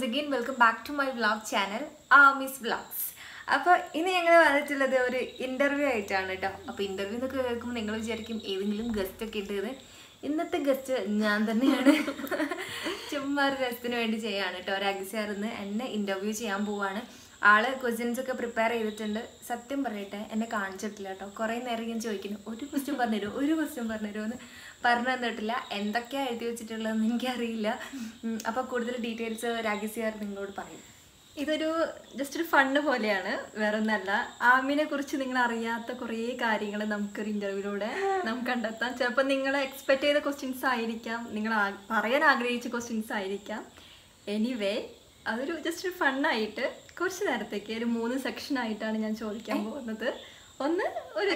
Again welcome back to my vlog channel Ami's vlogs അപ്പോൾ ഇന്ന് ഞങ്ങൾ വന്നിട്ടുള്ളത് ഒരു ഇൻ്റർവ്യൂ ആയിട്ടാണ് കേട്ടോ അപ്പോൾ ഇൻ്റർവ്യൂ എന്നൊക്കെ കേൾക്കുമ്പോൾ നിങ്ങൾ വിചാരിക്കും ഏതെങ്കിലും ഗസ്റ്റ് ഒക്കെ ഉണ്ട് എന്ന്. ഇന്നത്തെ ഗസ്റ്റ് ഞാൻ തന്നെയാണ് ചുമ്മാ ഒരു രസത്തിന് വേണ്ടി ചെയ്യാണ് കേട്ടോ രാഗിസാറിന്ന് എന്നെ ഇൻ്റർവ്യൂ ചെയ്യാൻ പോവാണ് ആള് ക്വസ്റ്റ്യൻസ് ഒക്കെ പ്രിപ്പയർ ചെയ്തിട്ടുണ്ട് സത്യം പറയട്ടെ എന്നെ കാണിച്ചിട്ടില്ല കേട്ടോ കുറേ നേരം ഞാൻ ചോദിക്കുന്നു ഒരു ക്വസ്റ്റ്യൻ പറഞ്ഞുതരുമോ ഒരു ക്വസ്റ്റ്യൻ പറഞ്ഞുതരുമോ എന്ന് പറഞ്ഞു തന്നിട്ടില്ല എന്തൊക്കെയാണ് എഴുതി വെച്ചിട്ടുള്ളതെന്ന് എനിക്കറിയില്ല ഉം, അപ്പോൾ കൂടുതൽ ഡീറ്റെയിൽസ് രാഗിസിയാർ നിങ്ങളോട് പറയും ഇതൊരു ജസ്റ്റ് ഒരു ഫണ്ണ് പോലെയാണ് വേറെ ഒന്നല്ല ആമിനെ കുറിച്ച് നിങ്ങൾ അറിയാത്ത കുറേ കാര്യങ്ങൾ നമുക്കൊരു ഇന്റർവ്യൂലൂടെ നമുക്ക് കണ്ടെത്താം ചിലപ്പോൾ നിങ്ങൾ എക്സ്പെക്ട് ചെയ്ത ക്വസ്റ്റ്യൻസ് ആയിരിക്കാം നിങ്ങൾ ആ- പറയാൻ ആഗ്രഹിച്ച ക്വസ്റ്റ്യൻസ് ആയിരിക്കാം എനിവേ അതൊരു ജസ്റ്റ് ഒരു ഫണ്ണായിട്ട് കുറച്ച് നേരത്തേക്ക് ഒരു മൂന്ന് സെക്ഷൻ ആയിട്ടാണ് ഞാൻ ചോദിക്കാൻ പോകുന്നത് ഒന്ന് ഒരു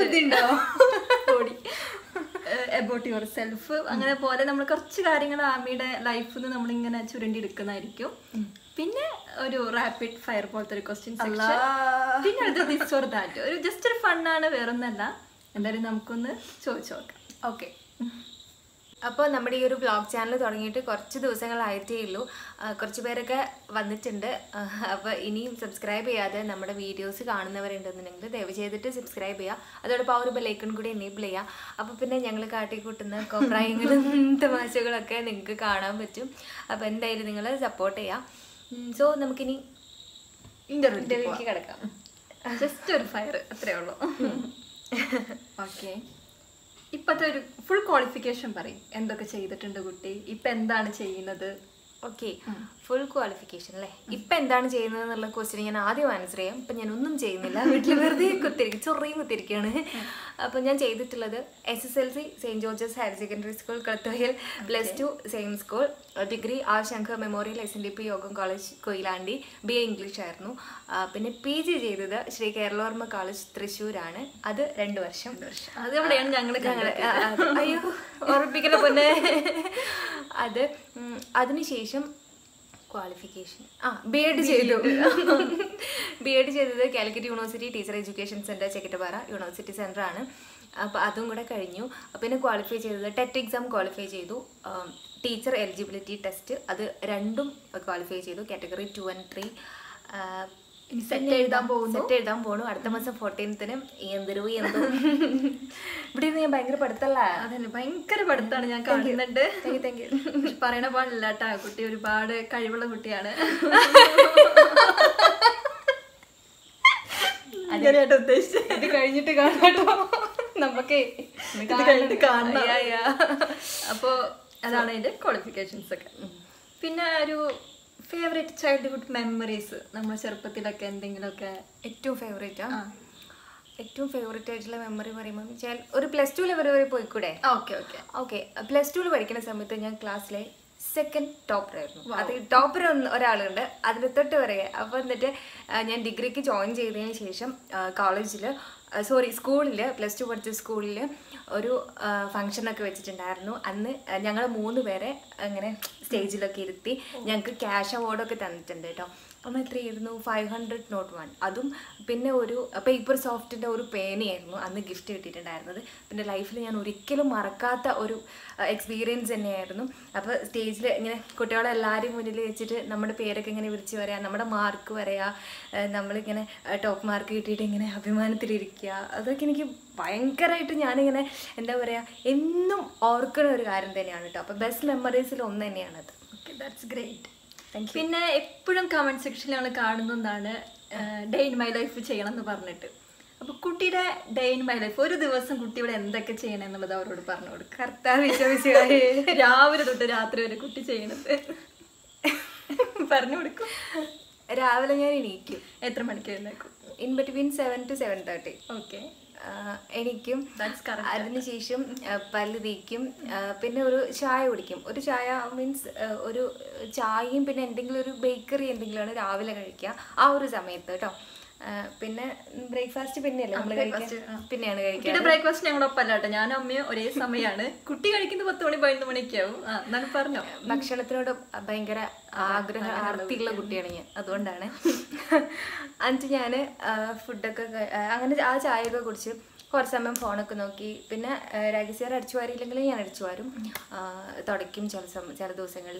അബൌട്ട് യുവർ സെൽഫ് അങ്ങനെ പോലെ നമ്മൾ കുറച്ച് കാര്യങ്ങൾ ആമിയുടെ ലൈഫിൽ നിന്ന് നമ്മളിങ്ങനെ ചുരുണ്ടി എടുക്കുന്നതായിരിക്കും പിന്നെ ഒരു റാപ്പിഡ് ഫയർ പോലത്തെ ഒരു ക്വസ്റ്റ്യൻ സെക്ഷൻ പിന്നെ അടുത്ത ദിസ് ഓർ ദാറ്റ് ഒരു ജസ്റ്റ് ഒരു ഫണ്ണാണ് വേറൊന്നല്ല എന്തായാലും നമുക്കൊന്ന് ചോദിച്ചു നോക്കാം ഓക്കെ അപ്പോൾ നമ്മുടെ ഈ ഒരു ബ്ലോഗ് ചാനൽ തുടങ്ങിയിട്ട് കുറച്ച് ദിവസങ്ങളായിട്ടേ ഉള്ളൂ ആ, കുറച്ച് പേരൊക്കെ വന്നിട്ടുണ്ട് അപ്പോൾ ഇനിയും സബ്സ്ക്രൈബ് ചെയ്യാതെ നമ്മുടെ വീഡിയോസ് കാണുന്നവരുണ്ടെന്നുണ്ടെങ്കിൽ ദയവ് ചെയ്തിട്ട് സബ്സ്ക്രൈബ് ചെയ്യുക അതോടൊപ്പം ആ ഒരു ബെലൈക്കൺ കൂടി എനേബിൾ ചെയ്യുക അപ്പോൾ പിന്നെ ഞങ്ങൾ കാട്ടിക്കൂട്ടുന്ന കോപ്രായങ്ങളും തമാശകളൊക്കെ നിങ്ങൾക്ക് കാണാൻ പറ്റും അപ്പോൾ എന്തായാലും നിങ്ങൾ സപ്പോർട്ട് ചെയ്യുക സോ നമുക്കിനി ഇന്റർവ്യൂ ഇന്റർവ്യൂക്ക് കിടക്കാം ജസ്റ്റ് ഒരു ഫയർ അത്രേ ഉള്ളൂ ഓക്കെ ഇപ്പത്തെ ഒരു ഫുൾ ക്വാളിഫിക്കേഷൻ പറയും എന്തൊക്കെ ചെയ്തിട്ടുണ്ട് കുട്ടി ഇപ്പൊ എന്താണ് ചെയ്യുന്നത് ഓക്കെ ഫുൾ ക്വാളിഫിക്കേഷൻ അല്ലേ ഇപ്പം എന്താണ് ചെയ്യുന്നത് എന്നുള്ള ക്വസ്റ്റ്യൻ ഞാൻ ആദ്യം ആൻസർ ചെയ്യാം ഇപ്പം ഞാൻ ഒന്നും ചെയ്യുന്നില്ല വീട്ടിൽ വെറുതെ കുത്തിരിക്കും ചൊറിയും കുത്തിരിക്കുകയാണ് അപ്പം ഞാൻ ചെയ്തിട്ടുള്ളത് S S L C saint George's higher secondary school കളത്തോയിൽ plus two same school degree R Shankar memorial S N D P Yogam college Koyilandy B A English ആയിരുന്നു ആ, പിന്നെ പി ജി ചെയ്തത് ശ്രീ കേരളവർമ്മ കോളേജ് തൃശ്ശൂരാണ് അത് രണ്ട് വർഷം അത് എവിടെയാണ് ഞങ്ങൾ ഞങ്ങള് ആ, ആ, അയ്യോ ഓർപ്പിക്കല പൊന്നെ അത് ഉം, അതിനുശേഷം ക്വാളിഫിക്കേഷൻ ആ ബി എഡ് ചെയ്തു ബി എഡ് ചെയ്തത് Calicut university teacher education centre Chakkittapara university centre ആണ് അപ്പോൾ അതും കൂടെ കഴിഞ്ഞു പിന്നെ ക്വാളിഫൈ ചെയ്തത് ടെറ്റ് എക്സാം ക്വാളിഫൈ ചെയ്തു ടീച്ചർ എലിജിബിലിറ്റി ടെസ്റ്റ് അത് രണ്ടും ക്വാളിഫൈ ചെയ്തു കാറ്റഗറി ടു ആൻഡ് ത്രീ ഇനി set എഴുതാൻ പോകുന്നു. സെറ്റ് എഴുതാൻ പോണു അടുത്ത മാസം ഫോർട്ടീൻത്തിന് എന്തൊരു എന്തോ ഇവിടെ ഇരുന്ന് ഞാൻ ഭയങ്കര പഠിത്തല്ല അതന്നെ ഭയങ്കര പഠിത്താണ് ഞാൻ കാണുന്നുണ്ട് താങ്ക് യു താങ്ക് യു പറയണ പാടില്ല കേട്ടാ കുട്ടി ഒരുപാട് കഴിവുള്ള കുട്ടിയാണ് അങ്ങനെയായിട്ട് ഉദ്ദേശിച്ചത് ഇത് കഴിഞ്ഞിട്ട് കാണാട്ടോ നമുക്കേ ഇത് കഴിഞ്ഞിട്ട് കാണണം അപ്പോൾ അതാണ് അതിന്റെ ക്വാളിഫിക്കേഷൻസ് ഒക്കെ പിന്നെ ഒരു ഫേവറേറ്റ് ചൈൽഡ്ഹുഡ് മെമ്മറീസ് നമ്മൾ ചെറുപ്പത്തിലൊക്കെ എന്തെങ്കിലുമൊക്കെ ഏറ്റവും ഫേവറേറ്റാ ഏറ്റവും ഫേവറേറ്റ് ആയിട്ടുള്ള മെമ്മറി പറയുമ്പോൾ വെച്ചാൽ ഒരു പ്ലസ് ടു ലെവൽ വരെ പോയിക്കൂടെ ഓക്കെ ഓക്കെ ഓക്കെ പ്ലസ് ടുവിൽ പഠിക്കുന്ന സമയത്ത് ഞാൻ ക്ലാസ്സിലെ സെക്കൻഡ് ടോപ്പർ ആയിരുന്നു അത് ടോപ്പർ ഒരാളുണ്ട് അതിന് തൊട്ട് പറയുക അപ്പോൾ എന്നിട്ട് ആ, ഞാൻ ഡിഗ്രിക്ക് ജോയിൻ ചെയ്തതിന് ശേഷം കോളേജിൽ സോറി സ്കൂളിൽ പ്ലസ് ടു പഠിച്ച സ്കൂളിൽ ഒരു ഫങ്ഷനൊക്കെ വെച്ചിട്ടുണ്ടായിരുന്നു അന്ന് ഞങ്ങൾ മൂന്ന് പേരെ അങ്ങനെ സ്റ്റേജിലൊക്കെ ഇരുത്തി ഞങ്ങൾക്ക് ക്യാഷ് അവാർഡൊക്കെ തന്നിട്ടുണ്ട് കേട്ടോ അന്ന് എത്രയായിരുന്നു ഫൈവ് ഹൺഡ്രഡ് നോട്ട് വൺ അതും പിന്നെ ഒരു പേപ്പർ സോഫ്റ്റിൻ്റെ ഒരു പേനയായിരുന്നു അന്ന് ഗിഫ്റ്റ് കിട്ടിയിട്ടുണ്ടായിരുന്നത് പിന്നെ ലൈഫിൽ ഞാൻ ഒരിക്കലും മറക്കാത്ത ഒരു എക്സ്പീരിയൻസ് തന്നെയായിരുന്നു അപ്പോൾ സ്റ്റേജിൽ ഇങ്ങനെ കുട്ടികളെല്ലാവരും മുന്നിൽ വെച്ചിട്ട് നമ്മുടെ പേരൊക്കെ ഇങ്ങനെ വിളിച്ച് പറയാം നമ്മുടെ മാർക്ക് പറയാ ഏഹ് നമ്മളിങ്ങനെ ടോപ്പ് മാർക്ക് കിട്ടിയിട്ട് ഇങ്ങനെ അഭിമാനത്തിലിരിക്കുക അതൊക്കെ എനിക്ക് ഭയങ്കരമായിട്ട് ഞാനിങ്ങനെ എന്താ പറയുക എന്നും ഓർക്കുന്ന ഒരു കാര്യം തന്നെയാണ് കേട്ടോ അപ്പോൾ ബെസ്റ്റ് മെമ്മറീസിൽ ഒന്ന് തന്നെയാണത് ഓക്കെ ദാറ്റ്സ് ഗ്രേറ്റ് താങ്ക് പിന്നെ എപ്പോഴും കമന്റ് സെക്ഷനിൽ ഞങ്ങൾ കാണുന്നതാണ് ഡേ ഇൻ മൈ ലൈഫ് ചെയ്യണം എന്ന് പറഞ്ഞിട്ട് അപ്പൊ കുട്ടിയുടെ ഡേ ഇൻ മൈ ലൈഫ് ഒരു ദിവസം കുട്ടി ഇവിടെ എന്തൊക്കെ ചെയ്യണം എന്നുള്ളത് അവരോട് പറഞ്ഞു കൊടുക്കുക കർത്താവ് വിശ്വസിച്ചു രാവിലെ തൊട്ട് രാത്രി വരെ കുട്ടി ചെയ്യണത് പറഞ്ഞു കൊടുക്കും രാവിലെ ഞാൻ എണീക്കും എത്ര മണിക്ക് എഴുന്നേക്കും in between seven to seven thirty okay എനിക്കും That's correct. അതിനുശേഷം ആ, പല്ല് തേക്കും ആ, പിന്നെ ഒരു ചായ കുടിക്കും ഒരു ചായ മീൻസ് ഒരു ചായയും പിന്നെ എന്തെങ്കിലും ഒരു ബേക്കറി എന്തെങ്കിലുമാണ് രാവിലെ കഴിക്കുക ആ ഒരു സമയത്ത് കേട്ടോ ആ, പിന്നെ ബ്രേക്ക്ഫാസ്റ്റ് പിന്നെയല്ലേ നമ്മൾ കഴിക്കുക പിന്നെയാണ് കഴിക്കുക കുട്ടിയുടെ ബ്രേക്ക്ഫാസ്റ്റ് ഞങ്ങളൊപ്പം അല്ല കേട്ടോ ഞാനും അമ്മയും ഒരേ സമയമാണ് കുട്ടി കഴിക്കുന്നത് പത്ത് മണി പതിനൊന്ന് മണിക്കാവും ആ എന്നാണ് പറഞ്ഞോ ഭക്ഷണത്തിനോട് ഭയങ്കര ആഗ്രഹ ആർത്തിയുള്ള കുട്ടിയാണ് ഞാൻ അതുകൊണ്ടാണ് എന്നിട്ട് ഞാൻ ഫുഡൊക്കെ അങ്ങനെ ആ ചായയൊക്കെ കുടിച്ച് കുറച്ച് സമയം ഫോണൊക്കെ നോക്കി പിന്നെ രാഗസിയാർ അടിച്ചു വാരിയില്ലെങ്കിൽ ഞാൻ അടിച്ചു വാരും ആ, തുടയ്ക്കും ചില സമ ചില ദിവസങ്ങളിൽ